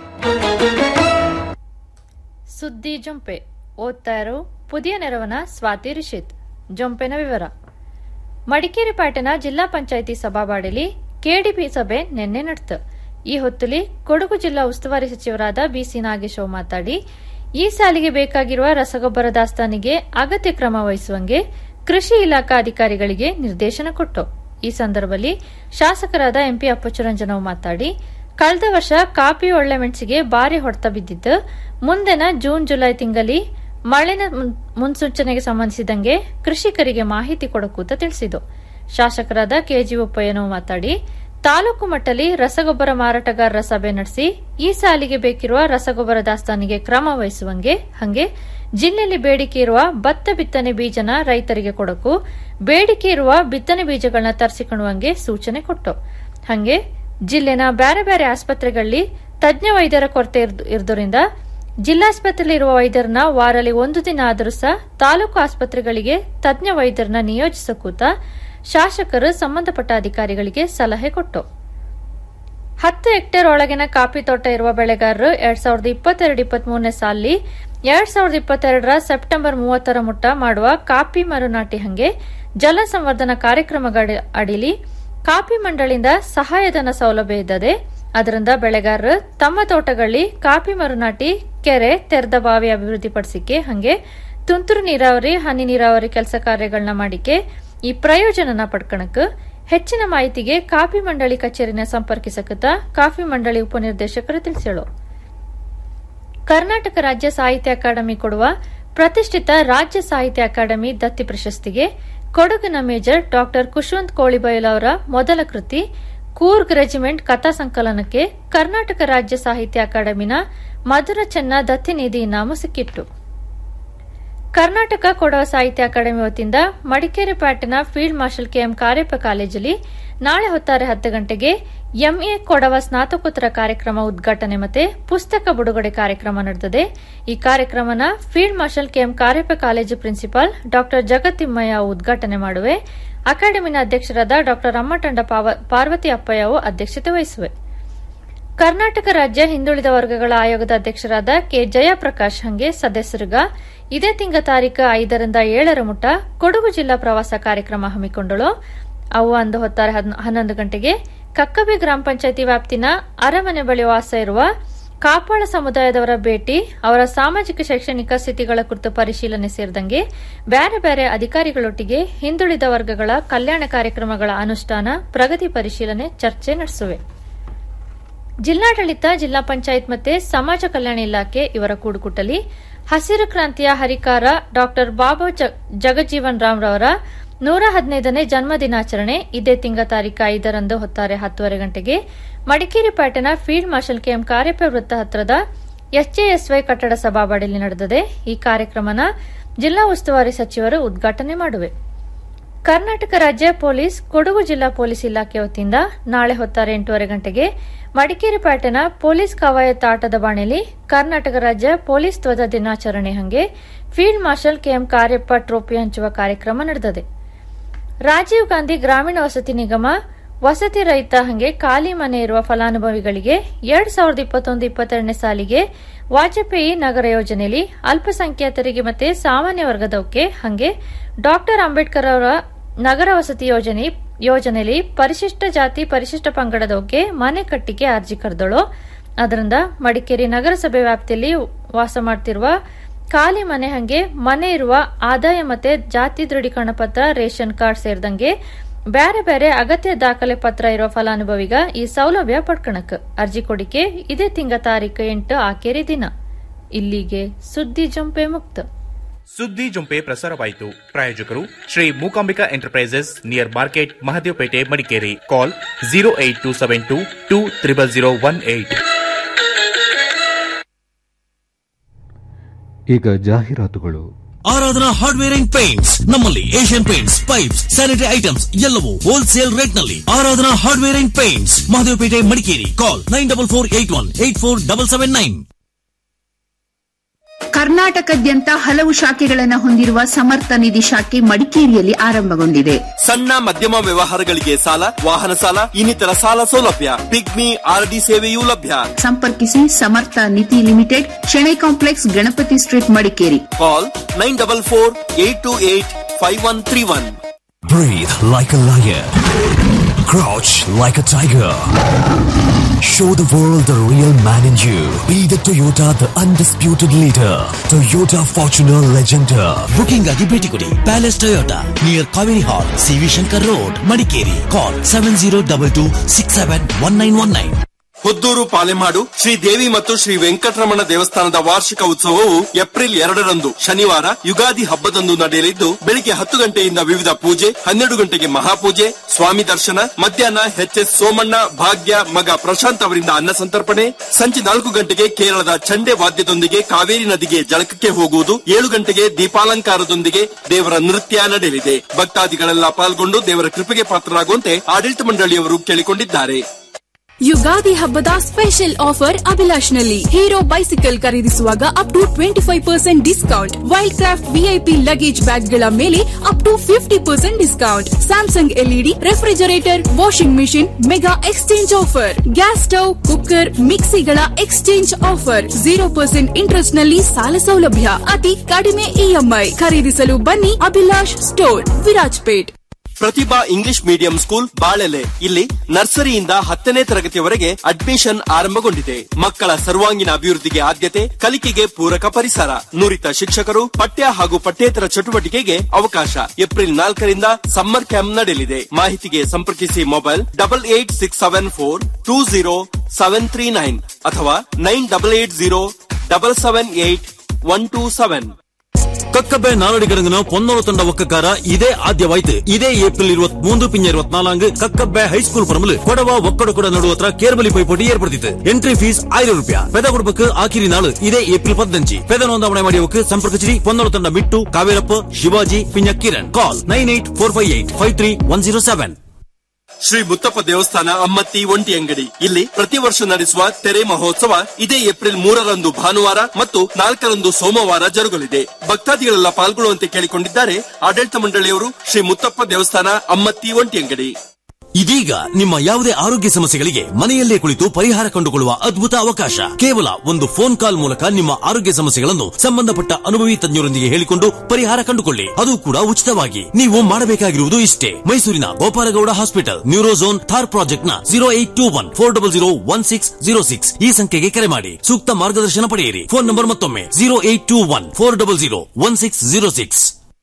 ಸುದ್ದಿ ಜೊಂಪೆ ಓದ್ತಾ ಇರೋ ಪುದಿಯ ನೆರವನ ಸ್ವಾತಿ ರಿಷಿತ್ ಜೊಂಪೆನ ವಿವರ ಮಡಿಕೇರಿ ಪಾಟನ ಜಿಲ್ಲಾ ಪಂಚಾಯಿತಿ ಸಭಾವಾಡಿಲಿ ಕೆಡಿಪಿ ಸಭೆ ನಿನ್ನೆ ನಡೆತು ಈ ಹೊತ್ತಲಿ ಕೊಡಗು ಜಿಲ್ಲಾ ಉಸ್ತುವಾರಿ ಸಚಿವರಾದ ಬಿಸಿ ನಾಗೇಶವ್ ಮಾತಾಡಿ ಈ ಸಾಲಿಗೆ ಬೇಕಾಗಿರುವ ರಸಗೊಬ್ಬರ ದಾಸ್ತಾನಿಗೆ ಅಗತ್ಯ ಕ್ರಮ ವಹಿಸುವಂಗೆ ಕೃಷಿ ಇಲಾಖಾ ಅಧಿಕಾರಿಗಳಿಗೆ ನಿರ್ದೇಶನ ಕೊಟ್ಟು ಈ ಸಂದರ್ಭದಲ್ಲಿ ಶಾಸಕರಾದ ಎಂಪಿ ಅಪ್ಪಚುರಂಜನವ್ ಮಾತಾಡಿ ಕಳೆದ ವರ್ಷ ಕಾಫಿ ಒಳ್ಳೆಮೆಣಸಿಗೆ ಭಾರಿ ಹೊಡೆತ ಬಿದ್ದಿದ್ದು ಮುಂದಿನ ಜೂನ್ ಜುಲೈ ತಿಂಗಳಲ್ಲಿ ಮಳೆನ ಮುನ್- ಮುನ್ಸೂಚನೆಗೆ ಸಂಬಂಧಿಸಿದಂಗೆ ಕೃಷಿಕರಿಗೆ ಮಾಹಿತಿ ಕೊಡಕೂತ ತಿಳಿಸಿತು ಶಾಸಕರಾದ ಕೆಜಿ ಉಪ್ಪಯ್ಯನವ್ ಮಾತಾಡಿ ತಾಲೂಕು ಮಟ್ಟದಲ್ಲಿ ರಸಗೊಬ್ಬರ ಮಾರಾಟಗಾರರ ಸಭೆ ನಡೆಸಿ ಈ ಸಾಲಿಗೆ ಬೇಕಿರುವ ರಸಗೊಬ್ಬರ ದಾಸ್ತಾನಿಗೆ ಕ್ರಮ ವಹಿಸುವಂಗೆ ಹಂಗೆ ಜಿಲ್ಲೆಯಲ್ಲಿ ಬೇಡಿಕೆ ಇರುವ ಭತ್ತ ಬಿತ್ತನೆ ಬೀಜನ ರೈತರಿಗೆ ಕೊಡಕು ಬೇಡಿಕೆ ಇರುವ ಬಿತ್ತನೆ ಬೀಜಗಳನ್ನ ತರಿಸಿಕೊಳ್ಳುವಂಗೆ ಸೂಚನೆ ಕೊಟ್ಟು ಹಂಗೆ ಜಿಲ್ಲೆನ ಬೇರೆ ಬೇರೆ ಆಸ್ಪತ್ರೆಗಳಲ್ಲಿ ತಜ್ಞ ವೈದ್ಯರ ಕೊರತೆ ಇರ್ದ್- ಇರೋದ್ರಿಂದ ಜಿಲ್ಲಾಸ್ಪತ್ರೆಯಲ್ಲಿರುವ ವೈದ್ಯರನ್ನ ವಾರಲ್ಲಿ ಒಂದು ದಿನ ಆದರೂ ಸಹ ತಾಲೂಕು ಆಸ್ಪತ್ರೆಗಳಿಗೆ ತಜ್ಞ ವೈದ್ಯರನ್ನ ನಿಯೋಜಿಸಕೂತ ಶಾಸಕರು ಸಂಬಂಧಪಟ್ಟ ಅಧಿಕಾರಿಗಳಿಗೆ ಸಲಹೆ ಕೊಟ್ಟು ಹತ್ತು ಹೆಕ್ಟೇರ್ ಒಳಗಿನ ಕಾಫಿ ತೋಟ ಇರುವ ಬೆಳೆಗಾರರು ಎರಡ್ ಸಾವಿರದ ಇಪ್ಪತ್ತೆರಡು ಇಪ್ಪತ್ಮೂರನೇ ಸಾಲಿ ಎರಡ್ ಸಾವಿರದ ಇಪ್ಪತ್ತೆರಡರ ಸೆಪ್ಟೆಂಬರ್ ಮೂವತ್ತರ ಮುಟ್ಟ ಮಾಡುವ ಕಾಫಿ ಮರುನಾಟಿ ಹಂಗೆ ಜಲ ಸಂವರ್ಧನ ಕಾರ್ಯಕ್ರಮಗಳ ಅಡಿಲಿ ಕಾಫಿ ಮಂಡಳಿಯಿಂದ ಸಹಾಯಧನ ಸೌಲಭ್ಯ ಇದ್ದದೆ ಅದರಿಂದ ಬೆಳೆಗಾರರು ತಮ್ಮ ತೋಟಗಳಲ್ಲಿ ಕಾಫಿ ಮರುನಾಟಿ ಕೆರೆ ತೆರೆದ ಬಾವಿ ಅಭಿವೃದ್ಧಿಪಡಿಸಿಕೆ ಹಂಗೆ ತುಂತುರು ನೀರಾವರಿ ಹನಿ ನೀರಾವರಿ ಕೆಲಸ ಕಾರ್ಯಗಳನ್ನ ಮಾಡಿಕೆ ಈ ಪ್ರಯೋಜನನ ಪಡ್ಕಣಕ್ ಹೆಚ್ಚಿನ ಮಾಹಿತಿಗೆ ಕಾಫಿ ಮಂಡಳಿ ಕಚೇರಿನ ಸಂಪರ್ಕಿಸಕತ್ತ ಕಾಫಿ ಮಂಡಳಿ ಉಪನಿರ್ದೇಶಕರು ತಿಳಿಸಳು ಕರ್ನಾಟಕ ರಾಜ್ಯ ಸಾಹಿತ್ಯ ಅಕಾಡೆಮಿ ಕೊಡುವ ಪ್ರತಿಷ್ಠಿತ ರಾಜ್ಯ ಸಾಹಿತ್ಯ ಅಕಾಡೆಮಿ ದತ್ತಿ ಪ್ರಶಸ್ತಿಗೆ ಕೊಡಗಿನ ಮೇಜರ್ ಡಾಕ್ಟರ್ ಕುಶವಂತ್ ಕೋಳಿಬೈಲ್ ಅವರ ಮೊದಲ ಕೃತಿ ಕೂರ್ಗ್ ರೆಜಿಮೆಂಟ್ ಕಥಾ ಸಂಕಲನಕ್ಕೆ ಕರ್ನಾಟಕ ರಾಜ್ಯ ಸಾಹಿತ್ಯ ಅಕಾಡೆಮಿನ ಮಧುರ ಚೆನ್ನ ದತ್ತಿ ನಿಧಿ ಇನಾಮು ಸಿಕ್ಕಿತ್ತು ಕರ್ನಾಟಕ ಕೊಡವ ಸಾಹಿತ್ಯ ಅಕಾಡೆಮಿ ವತಿಯಿಂದ ಮಡಿಕೇರಿ ಪ್ಯಾಟಿನ ಫೀಲ್ಡ್ ಮಾರ್ಷಲ್ ಕೆಎಂ ಕಾರ್ಯಪ್ಪ ಕಾಲೇಜಲ್ಲಿ ನಾಳೆ ಹೊತ್ತಾರೆ ಹತ್ತು ಗಂಟೆಗೆ ಎಂಎ ಕೊಡವ ಸ್ನಾತಕೋತ್ತರ ಕಾರ್ಯಕ್ರಮ ಉದ್ಘಾಟನೆ ಮತ್ತೆ ಪುಸ್ತಕ ಬಿಡುಗಡೆ ಕಾರ್ಯಕ್ರಮ ನಡೆದಿದೆ ಈ ಕಾರ್ಯಕ್ರಮನ field marshal KM Cariappa college principal ಡಾ ಜಗತ್ತಿಮ್ಮಯ್ಯ ಉದ್ಘಾಟನೆ ಮಾಡುವೆ ಅಕಾಡೆಮಿನ ಅಧ್ಯಕ್ಷರಾದ ಡಾ ಅಮ್ಮಟಂಡ ಪಾವ- ಪಾರ್ವತಿ ಅಪ್ಪಯ್ಯವು ಅಧ್ಯಕ್ಷತೆ ವಹಿಸುವೆ ಕರ್ನಾಟಕ ರಾಜ್ಯ ಹಿಂದುಳಿದ ವರ್ಗಗಳ ಆಯೋಗದ ಅಧ್ಯಕ್ಷರಾದ ಕೆ ಜಯಪ್ರಕಾಶ್ ಹಂಗೆ ಸದಸ್ಯರಿಗ ಇದೇ ತಿಂಗ ತಾರೀಕು ಐದರಿಂದ ಏಳರ ಮುಟ್ಟ ಕೊಡಗು ಜಿಲ್ಲಾ ಪ್ರವಾಸ ಕಾರ್ಯಕ್ರಮ ಹಮ್ಮಿಕೊಂಡಳು ಅವು ಅಂದು ಹೊತ್ತಾರೆ ಹದ್- ಹನ್ನೊಂದು ಗಂಟೆಗೆ ಕಕ್ಕಬಿ ಗ್ರಾಮ ಪಂಚಾಯತಿ ವ್ಯಾಪ್ತಿನ ಅರಮನೆ ಬಳಿ ವಾಸ ಇರುವ ಕಾಪಾಳ ಸಮುದಾಯದವರ ಭೇಟಿ ಅವರ ಸಾಮಾಜಿಕ ಶೈಕ್ಷಣಿಕ ಸ್ಥಿತಿಗಳ ಕುರಿತು ಪರಿಶೀಲನೆ ಸೇರಿದಂಗೆ ಬೇರೆ ಬೇರೆ ಅಧಿಕಾರಿಗಳೊಟ್ಟಿಗೆ ಹಿಂದುಳಿದ ವರ್ಗಗಳ ಕಲ್ಯಾಣ ಕಾರ್ಯಕ್ರಮಗಳ ಅನುಷ್ಠಾನ ಪ್ರಗತಿ ಪರಿಶೀಲನೆ ಚರ್ಚೆ ನಡೆಸುವೆ ಜಿಲ್ಲಾಡಳಿತ ಜಿಲ್ಲಾ ಪಂಚಾಯತ್ ಮತ್ತೆ ಸಮಾಜ ಕಲ್ಯಾಣ ಇಲಾಖೆ ಇವರ ಕೂಡುಕುಟಲಿ ಹಸಿರು ಕ್ರಾಂತಿಯ ಹರಿಕಾರ ಡಾಕ್ಟರ್ ಬಾಬಾ ಜ- ಜಗಜೀವನ್ ರಾಮ್ ರವರ ನೂರ ಹದಿನೈದನೇ ಜನ್ಮ ದಿನಾಚರಣೆ ಇದೇ ತಿಂಗ ತಾರೀಕು ಐದರಂದು ಹೊತ್ತಾರೆ ಹತ್ತುವರೆ ಗಂಟೆಗೆ ಮಡಿಕೇರಿ ಪೇಟೆನ ಫೀಲ್ಡ್ ಮಾರ್ಷಲ್ ಕೆಎಂ ಕಾರ್ಯಪ್ಪ ವೃತ್ತ ಹತ್ರದ ಎಸ್ಜೆಎಸ್ವೈ ಕಟ್ಟಡ ಸಭಾಬಾಡಿಯಲ್ಲಿ ನಡೆದಿದೆ ಈ ಕಾರ್ಯಕ್ರಮನ ಜಿಲ್ಲಾ ಉಸ್ತುವಾರಿ ಸಚಿವರು ಉದ್ಘಾಟನೆ ಮಾಡುವೆ ಕರ್ನಾಟಕ ರಾಜ್ಯ ಪೊಲೀಸ್ ಕೊಡಗು ಜಿಲ್ಲಾ ಪೊಲೀಸ್ ಇಲಾಖೆ ವತಿಯಿಂದ ನಾಳೆ ಹೊತ್ತಾರೆ ಎಂಟೂವರೆ ಗಂಟೆಗೆ ಮಡಿಕೇರಿ ಪೇಟೆನ ಪೊಲೀಸ್ ಕವಾಯತ್ ಆಟದ ಬಾಣೆಲಿ ಕರ್ನಾಟಕ ರಾಜ್ಯ ಪೊಲೀಸ್ ಧ್ವಜ ದಿನಾಚರಣೆ ಹಂಗೆ field marshal KM Cariappa trophy ಹಂಚುವ ಕಾರ್ಯಕ್ರಮ ನಡೆದಿದೆ ರಾಜೀವ್ ಗಾಂಧಿ ಗ್ರಾಮೀಣ ವಸತಿ ನಿಗಮ ವಸತಿ ರಹಿತ ಹಂಗೆ ಖಾಲಿ ಮನೆ ಇರುವ ಫಲಾನುಭವಿಗಳಿಗೆ ಎರಡ್ ಸಾವಿರದ ಇಪ್ಪತ್ತೊಂದು ಇಪ್ಪತ್ತೆರಡನೇ ಸಾಲಿಗೆ ವಾಜಪೇಯಿ ನಗರ ಯೋಜನೆಯಲ್ಲಿ ಅಲ್ಪಸಂಖ್ಯಾತರಿಗೆ ಮತ್ತೆ ಸಾಮಾನ್ಯ ವರ್ಗದವಕ್ಕೆ ಹಂಗೆ ಡಾಕ್ಟರ್ ಅಂಬೇಡ್ಕರ್ ಅವರ ನಗರ ವಸತಿ ಯೋಜನೆ ಯೋಜನೆಯಲ್ಲಿ ಪರಿಶಿಷ್ಟ ಜಾತಿ ಪರಿಶಿಷ್ಟ ಪಂಗಡದವಕ್ಕೆ ಮನೆ ಕಟ್ಟಿಗೆ ಅರ್ಜಿ ಕರೆದಳು ಅದರಿಂದ ಮಡಿಕೇರಿ ನಗರಸಭೆ ವ್ಯಾಪ್ತಿಯಲ್ಲಿ ವಾಸ ಮಾಡ್ತಿರುವ ಖಾಲಿ ಮನೆ ಹಂಗೆ ಮನೆ ಇರುವ ಆದಾಯ ಮತ್ತೆ ಜಾತಿ ದೃಢೀಕರಣ ಪತ್ರ ರೇಷನ್ ಕಾರ್ಡ್ ಸೇರಿದಂಗೆ ಬೇರೆ ಬೇರೆ ಅಗತ್ಯ ದಾಖಲೆ ಪತ್ರ ಇರುವ ಫಲಾನುಭವಿಗ ಈ ಸೌಲಭ್ಯ ಪಡ್ಕಣಕ್ ಅರ್ಜಿ ಕೊಡಿಕೆ ಇದೇ ತಿಂಗ ತಾರೀಕು ಎಂಟು ಆಕೇರಿ ದಿನ ಇಲ್ಲಿಗೆ ಸುದ್ದಿ ಜಂಪೆ ಮುಕ್ತ ಸುದ್ದಿ ಜುಂಪೆ ಪ್ರಸಾರವಾಯಿತು ಪ್ರಾಯೋಜಕರು Shri Mookambika enterprises near market Mahadevapete Madikeri call zero eight two seven two two triple zero one eight ಈಗ ಜಾಹೀರಾತುಗಳು ಆರಾಧನಾ ಹಾರ್ಡ್ವೇರ್ ಅಂಡ್ ಪೇಂಟ್ಸ್ ನಮ್ಮಲ್ಲಿ Asian paints pipes sanitary items ಎಲ್ಲವೂ ಹೋಲ್ಸೇಲ್ ರೇಟ್ ನಲ್ಲಿ Aradhana hardware and paints Mahadevapete Madikeri call nine double four eight one eight four double seven nine ಕರ್ನಾಟಕದ್ಯಂತ ಹಲವು ಶಾಖೆಗಳನ್ನು ಹೊಂದಿರುವ ಸಮರ್ಥ ನಿಧಿ ಶಾಖೆ ಮಡಿಕೇರಿಯಲ್ಲಿ ಆರಂಭಗೊಂಡಿದೆ ಸಣ್ಣ ಮಧ್ಯಮ ವ್ಯವಹಾರಗಳಿಗೆ ಸಾಲ ವಾಹನ ಸಾಲ ಇನ್ನಿತರ ಸಾಲ ಸೌಲಭ್ಯ ಪಿಗ್ಮಿ ಆರ್ಡಿ ಸೇವೆಯೂ ಲಭ್ಯ ಸಂಪರ್ಕಿಸಿ Samartha Nidhi limited Shenoy complex Ganapathi street Madikeri call nine double four eight two eight five one three one Breathe like a lion. Crouch like a tiger. Show the world the real man in you. Be the Toyota, the undisputed leader. Toyota Fortuner Legender. Booking ಆಗಿ ಭೇಟಿ ಕೊಡಿ palace Toyota near Kaveri hall CV Shankar road Madikeri call seven zero double two six seven one nine one nine Hodduru Palemadu Shri Devi ಮತ್ತು ಶ್ರೀ ವೆಂಕಟರಮಣ ದೇವಸ್ಥಾನದ ವಾರ್ಷಿಕ ಉತ್ಸವವು April ಎರಡರಂದು ಶನಿವಾರ ಯುಗಾದಿ ಹಬ್ಬದಂದು ನಡೆಯಲಿದ್ದು ಬೆಳಿಗ್ಗೆ ಹತ್ತು ಗಂಟೆಯಿಂದ ವಿವಿಧ ಪೂಜೆ ಹನ್ನೆರಡು ಗಂಟೆಗೆ ಮಹಾಪೂಜೆ ಸ್ವಾಮಿ ದರ್ಶನ ಮಧ್ಯಾಹ್ನ ಎಚ್ ಎಸ್ ಸೋಮಣ್ಣ ಭಾಗ್ಯ ಮಗ ಪ್ರಶಾಂತ್ ಅವರಿಂದ ಅನ್ನ ಸಂತರ್ಪಣೆ ಸಂಜೆ ನಾಲ್ಕು ಗಂಟೆಗೆ ಕೇರಳದ ಚಂಡೆ ವಾದ್ಯದೊಂದಿಗೆ ಕಾವೇರಿ ನದಿಗೆ ಜಳಕಕ್ಕೆ ಹೋಗುವುದು ಏಳು ಗಂಟೆಗೆ ದೀಪಾಲಂಕಾರದೊಂದಿಗೆ ದೇವರ ನೃತ್ಯ ನಡೆಯಲಿದೆ ಭಕ್ತಾದಿಗಳೆಲ್ಲ ಪಾಲ್ಗೊಂಡು ದೇವರ ಕೃಪೆಗೆ ಪಾತ್ರರಾಗುವಂತೆ ಆಡಳಿತ ಮಂಡಳಿಯವರು ಕೇಳಿಕೊಂಡಿದ್ದಾರೆ ಯುಗಾದಿ ಹಬ್ಬದ ಸ್ಪೆಷಲ್ ಆಫರ್ ಅಭಿಲಾಷ್ನಲ್ಲಿ ಹೀರೋ ಬೈಸಿಕಲ್ ಖರೀದಿಸುವಾಗ up to twenty five percent discount Wildcraft VIP luggage ಬ್ಯಾಗ್ಗಳ ಮೇಲೆ up to fifty percent discount Samsung LED refrigerator washing machine mega exchange offer gas stove cooker ಮಿಕ್ಸಿಗಳ exchange offer zero percent interest ನಲ್ಲಿ ಸಾಲ ಸೌಲಭ್ಯ ಅತಿ ಕಡಿಮೆ EMI ಖರೀದಿಸಲು ಬನ್ನಿ Abhilash store Virajpet Prathibha English medium school Balele ಇಲ್ಲಿ ನರ್ಸರಿಯಿಂದ ಹತ್ತನೇ ತರಗತಿಯವರೆಗೆ ಅಡ್ಮಿಷನ್ ಆರಂಭಗೊಂಡಿದೆ ಮಕ್ಕಳ ಸರ್ವಾಂಗೀಣ ಅಭಿವೃದ್ಧಿಗೆ ಆದ್ಯತೆ ಕಲಿಕೆಗೆ ಪೂರಕ ಪರಿಸರ ನುರಿತ ಶಿಕ್ಷಕರು ಪಠ್ಯ ಹಾಗೂ ಪಠ್ಯೇತರ ಚಟುವಟಿಕೆಗೆ ಅವಕಾಶ ಏಪ್ರಿಲ್ ನಾಲ್ಕರಿಂದ ಸಮ್ಮರ್ ಕ್ಯಾಂಪ್ ನಡೆಯಲಿದೆ ಮಾಹಿತಿಗೆ ಸಂಪರ್ಕಿಸಿ mobile double eight six seven four two zero seven three nine ಅಥವಾ nine double eight zero double seven eight one two seven Kakkabe ನಾಲಡಿ ಗಿಡಂಗನ ಪೊನ್ನೋಳು ತಂಡ ಒಕ್ಕಕಾರ ಇದೇ ಆದ್ಯವಾಯ್ತು ಇದೇ ಏಪ್ರಿಲ್ ಇರುವತ್ ಮೂಂದು ಪಿಂಜ ಇರುವತ್ನಾಲ್ಕು ಕಕ್ಕಬ್ಬೆ ಹೈಸ್ಕೂಲ್ ಪರಮಲು ಕೊಡವ ಒಕ್ಕಡ ಕೊಡ ನಡುವ ಹತ್ರ ಕೇರ್ಬಲಿ ಪೈಪೋಟಿ ಏರ್ಪಡಿತು ಎಂಟ್ರಿ ಫೀಸ್ ಆയിരം ರೂಪಾಯಿ ಪೆದ ಕುಡುಪಕ್ಕೆ ಆಕಿರಿ ನಾಳು ಇದೇ ಏಪ್ರಿಲ್ ಪದ್ನಂಚಿ ಪೆದ ನೋಂದಾವಣೆ ಮಾಡಿಯವಕ್ಕೆ ಸಂಪರ್ಕಿಸಿರಿ ಪೊನ್ನೋಳು ತಂಡ ಮಿಟ್ಟು ಕಾವೇರಪ್ಪ ಶಿವಾಜಿ ಪಿಂಜ Kiran call nine eight four five eight five three one zero seven Shri Muthappa ದೇವಸ್ಥಾನ ಅಮ್ಮತ್ತಿ ಒಂಟಿ ಅಂಗಡಿ ಇಲ್ಲಿ ಪ್ರತಿ ವರ್ಷ ನಡೆಸುವ ತೆರೆ ಮಹೋತ್ಸವ ಇದೇ ಏಪ್ರಿಲ್ ಮೂರರಂದು ಭಾನುವಾರ ಮತ್ತು ನಾಲ್ಕರಂದು ಸೋಮವಾರ ಜರುಗಲಿದೆ ಭಕ್ತಾದಿಗಳೆಲ್ಲ ಪಾಲ್ಗೊಳ್ಳುವಂತೆ ಕೇಳಿಕೊಂಡಿದ್ದಾರೆ ಆಡಳಿತ ಮಂಡಳಿಯವರು ಶ್ರೀ ಮುತ್ತಪ್ಪ ದೇವಸ್ಥಾನ ಅಮ್ಮತ್ತಿ ಒಂಟಿ ಅಂಗಡಿ ಇದೀಗ ನಿಮ್ಮ ಯಾವುದೇ ಆರೋಗ್ಯ ಸಮಸ್ಯೆಗಳಿಗೆ ಮನೆಯಲ್ಲೇ ಕುಳಿತು ಪರಿಹಾರ ಕಂಡುಕೊಳ್ಳುವ ಅದ್ಭುತ ಅವಕಾಶ ಕೇವಲ ಒಂದು ಫೋನ್ ಕಾಲ್ ಮೂಲಕ ನಿಮ್ಮ ಆರೋಗ್ಯ ಸಮಸ್ಯೆಗಳನ್ನು ಸಂಬಂಧಪಟ್ಟ ಅನುಭವಿ ತಜ್ಞರೊಂದಿಗೆ ಹೇಳಿಕೊಂಡು ಪರಿಹಾರ ಕಂಡುಕೊಳ್ಳಿ ಅದು ಕೂಡ ಉಚಿತವಾಗಿ ನೀವು ಮಾಡಬೇಕಾಗಿರುವುದು ಇಷ್ಟೇ ಮೈಸೂರಿನ Gopalagowda hospital Neurozone Thor project ನ zero eight two one four double zero one six zero six ಈ ಸಂಖ್ಯೆಗೆ ಕರೆ ಮಾಡಿ ಸೂಕ್ತ ಮಾರ್ಗದರ್ಶನ ಪಡೆಯಿರಿ ಫೋನ್ ನಂಬರ್ ಮತ್ತೊಮ್ಮೆ zero eight two one four double zero one six zero six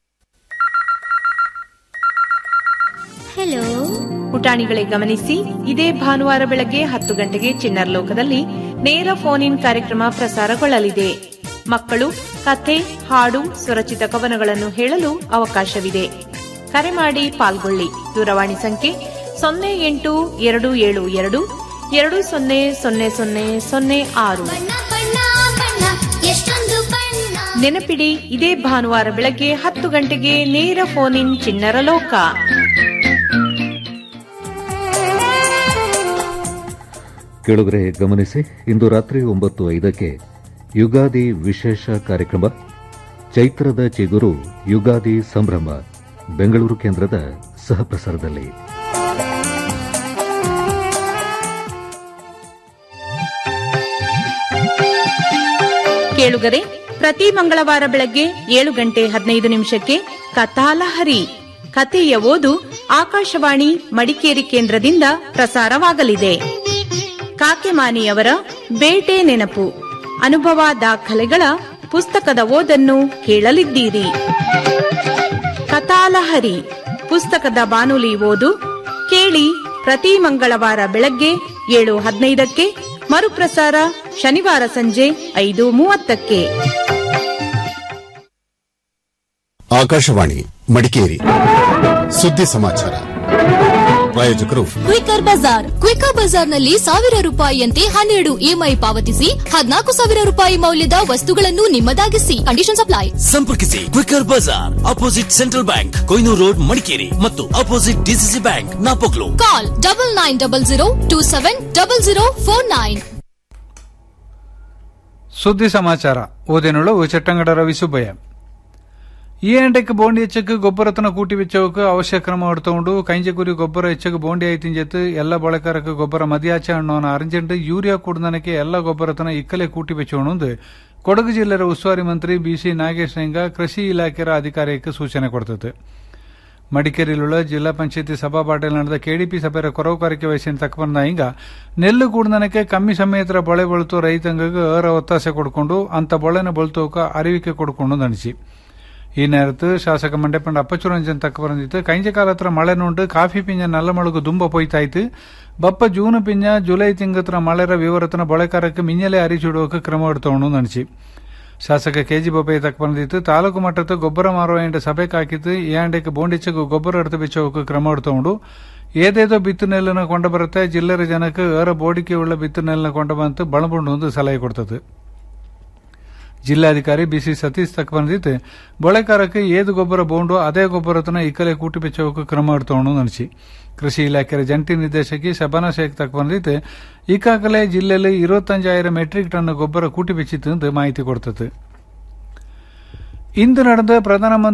hello ಪುಟಾಣಿಗಳೇ ಗಮನಿಸಿ ಇದೇ ಭಾನುವಾರ ಬೆಳಗ್ಗೆ ಹತ್ತು ಗಂಟೆಗೆ ಚಿನ್ನರ್ ಲೋಕದಲ್ಲಿ ನೇರ ಫೋನ್ ಇನ್ ಕಾರ್ಯಕ್ರಮ ಪ್ರಸಾರಗೊಳ್ಳಲಿದೆ ಮಕ್ಕಳು ಕಥೆ ಹಾಡು ಸ್ವರಚಿತ ಕವನಗಳನ್ನು ಹೇಳಲು ಅವಕಾಶವಿದೆ ಕರೆ ಮಾಡಿ ಪಾಲ್ಗೊಳ್ಳಿ ದೂರವಾಣಿ ಸಂಖ್ಯೆ ಸೊನ್ನೆ ಎಂಟು ಎರಡು ಏಳು ಎರಡು ಎರಡು ಸೊನ್ನೆ ಸೊನ್ನೆ ಸೊನ್ನೆ ಸೊನ್ನೆ ಆರು ನೆನಪಿಡಿ ಇದೇ ಭಾನುವಾರ ಬೆಳಗ್ಗೆ ಹತ್ತು ಗಂಟೆಗೆ ನೇರ ಫೋನ್ ಇನ್ ಚಿನ್ನರ ಲೋಕ ಕೇಳುಗರೆ ಗಮನಿಸಿ ಇಂದು ರಾತ್ರಿ ಒಂಬತ್ತು ಐದಕ್ಕೆ ಯುಗಾದಿ ವಿಶೇಷ ಕಾರ್ಯಕ್ರಮ ಚೈತ್ರದ ಚಿಗುರು ಯುಗಾದಿ ಸಂಭ್ರಮ ಬೆಂಗಳೂರು ಕೇಂದ್ರದ ಸಹಪ್ರಸಾರದಲ್ಲಿ ಕೇಳುಗರೆ ಪ್ರತಿ ಮಂಗಳವಾರ ಬೆಳಗ್ಗೆ ಏಳು ಗಂಟೆ ಹದಿನೈದು ನಿಮಿಷಕ್ಕೆ ಕಥಾಲಹರಿ ಕಥೆಯ ಓದು ಆಕಾಶವಾಣಿ ಮಡಿಕೇರಿ ಕೇಂದ್ರದಿಂದ ಪ್ರಸಾರವಾಗಲಿದೆ ಕಾಕೆಮಾನಿಯವರ ಬೇಟೆ ನೆನಪು ಅನುಭವ ದಾಖಲೆಗಳ ಪುಸ್ತಕದ ಓದನ್ನು ಕೇಳಲಿದ್ದೀರಿ ಕಥಾಲಹರಿ ಪುಸ್ತಕದ ಬಾನುಲಿ ಓದು ಕೇಳಿ ಪ್ರತಿ ಮಂಗಳವಾರ ಬೆಳಗ್ಗೆ ಏಳು ಹದಿನೈದಕ್ಕೆ ಮರುಪ್ರಸಾರ ಶನಿವಾರ ಸಂಜೆ ಐದು ಮೂವತ್ತಕ್ಕೆ ಆಕಾಶವಾಣಿ ಮಡಿಕೇರಿ ಸುದ್ದಿ ಸಮಾಚಾರ ಪ್ರಾಯೋಜಕರು ಕ್ವಿಕರ್ ಬಜಾರ್ ಕ್ವಿಕರ್ ಬಜಾರ್ನಲ್ಲಿ ಸಾವಿರ ರೂಪಾಯಿಯಂತೆ ಹನ್ನೆರಡು ಇಎಂಐ ಪಾವತಿಸಿ ಹದಿನಾಲ್ಕು ಸಾವಿರ ರೂಪಾಯಿ ಮೌಲ್ಯದ ವಸ್ತುಗಳನ್ನು ನಿಮ್ಮದಾಗಿಸಿ ಕಂಡೀಷನ್ ಅಪ್ಲೈ ಸಂಪರ್ಕಿಸಿ Quicker bazaar opposite central bank Koynuru road Madikeri ಮತ್ತು opposite DCC bank Napoklu call double nine double zero two seven double zero four nine ಸುದ್ದಿ ಸಮಾಚಾರ ಓದೇನುಳ್ಳು ಚಟ್ಟಂಗಡ ರವಿ ಸುಬ್ಬಯ್ಯ ಈ ಎಂಟಕ್ಕೆ ಬೋಂಡಿ ಹೆಚ್ಚಕ್ಕೆ ಗೊಬ್ಬರತನ ಕೂಟಿ ವೆಚ್ಚವಕ್ಕೆ ಅವಶ್ಯ ಕ್ರಮ ಹೊಡ್ತೊಂಡು ಕೈಂಜಗುರಿ ಗೊಬ್ಬರ ಹೆಚ್ಚಕ್ಕೆ ಬೋಂಡಿ ಐತಿಂಜತ್ತು ಎಲ್ಲ ಬಳಕರಕ್ಕೆ ಗೊಬ್ಬರ ಮದಿಯಾಚೆ ಹಣ್ಣೋನ ಅರ್ಜೆಂಟ್ ಯೂರಿಯಾ ಕೂಡದನಕ್ಕೆ ಎಲ್ಲ ಗೊಬ್ಬರತನ ಇಕ್ಕಲೆ ಕೂಟಿ ವೆಚ್ಚವಣುಂದು ಕೊಡಗು ಜಿಲ್ಲೆಯ ಉಸ್ತುವಾರಿ ಮಂತ್ರಿ ಬಿಸಿ ನಾಗೇಶ್ ರೆಂಗ ಕೃಷಿ ಇಲಾಖೆಯ ಅಧಿಕಾರಿಯಕ್ಕೆ ಸೂಚನೆ ಕೊಡ್ತದೆ ಮಡಿಕೇರಿಯಲ್ಲಿರುವ ಜಿಲ್ಲಾ ಪಂಚಾಯತಿ ಸಭಾ ಪಾಟೀಲ್ ನಡೆದ ಕೆಡಿಪಿ ಸಭೆಯ ಕೊರವು ಕಾರ್ಯಕ್ಕೆ ವಹಿಸಿನ ತಕ್ಕ ಹಿಂಗ ನೆಲ್ಲು ಕೂಡದನಕ್ಕೆ ಕಮ್ಮಿ ಸಮಯತ್ರ ಬಳೆ ಬಳತು ರೈತಂಗಕ್ಕೆ ಏರ ಒತ್ತಾಸೆ ಕೊಡ್ಕೊಂಡು ಅಂತ ಬೊಳೆನ ಬಳತೋಕ ಅರಿವಿಕೆ ಕೊಡ್ಕೊಂಡು ನಡೆಸಿ ಈ ನೇರತ್ತು ಶಾಸಕ ಮಂಡ್ಯಪಂಡ ಅಪ್ಪಚುರಂಜನ್ ತಕ್ಕ ಬಂದಿತ್ತು ಕೈಂಜ ಕಾಲ ಹತ್ರ ಮಳೆ ನುಂಡು ಕಾಫಿ ಪಿಂಜ ನಲ್ಲ ಮಳಗು ದುಂಬ ಪೊಯ್ತಾಯ್ತು ಬಪ್ಪ ಜೂನ್ ಪಿಂಜ ಜುಲೈ ತಿಂಗತ್ರ ಮಳೆರ ವಿವರತನ ಬಳೆಕಾರಕ್ಕೆ ಮಿಂಜಲೆ ಅರಿಚಿಡುವಕ್ಕೆ ಕ್ರಮ ಎಡ್ತವಣು ನಡೆಸಿ ಶಾಸಕ ಕೆಜಿ ಬೊಬ್ಬೆ ತಕ್ಕ ಬಂದಿತ್ತು ತಾಲೂಕು ಮಟ್ಟದ ಗೊಬ್ಬರ ಮಾರುವ ಎಂಟು ಸಭೆ ಹಾಕಿತ್ತು ಈ ಅಂಡಕ್ಕೆ ಬೋಂಡಿಚ್ಚಗೂ ಗೊಬ್ಬರ ಎಡ್ತು ಬಿಚ್ಚೋಕೆ ಕ್ರಮ ಎಡ್ತಕೊಂಡು ಏದೇದೋ ಬಿತ್ತು ನೆಲ್ಲನ್ನು ಕೊಂಡ ಬರುತ್ತೆ ಜಿಲ್ಲೆರ ಜನಕ್ಕೆ ಏರ ಬೋಡಿಕೆ ಉಳ್ಳ ಬಿತ್ತು ನೆಲ್ಲನ್ನು ಕೊಂಡ ಬಂತು ಬಳಬುಂಡು ಒಂದು ಸಲಹೆ ಕೊಡ್ತದೆ ಜಿಲ್ಲಾಧಿಕಾರಿ ಬಿಸಿ ಸತೀಶ್ ತಕ್ಕ ಬಂದಿತ್ತು ಬೊಳೆಕಾರಕ್ಕೆ ಏದು ಗೊಬ್ಬರ ಬೋಂಡು ಅದೇ ಗೊಬ್ಬರತನ ಇಕ್ಕಲೆ ಕೂಟಿ ಬೆಚ್ಚೋಕೆ ಕ್ರಮ ಎಡ್ತವಣು ನಡೆಸಿ ಕೃಷಿ ಇಲಾಖೆಯ ಜಂಟಿ ನಿರ್ದೇಶಕಿ ಶಬಾನಾ ಶೇಖ್ ತಕ್ಕ ಬಂದಿತ್ತು ಈಗಾಗಲೇ ಜಿಲ್ಲೆಯಲ್ಲಿ ഇരുപത്തഞ്ചായിരം ಮೆಟ್ರಿಕ್ ಟನ್ ಗೊಬ್ಬರ ಕೂಟಿ ಬೆಚ್ಚಿತ್ತು ಅಂತ ಮಾಹಿತಿ ಕೊಡ್ತದೆ ಇಂದು ನಡೆದ ಪ್ರಧಾನಮಂತ್ರಿ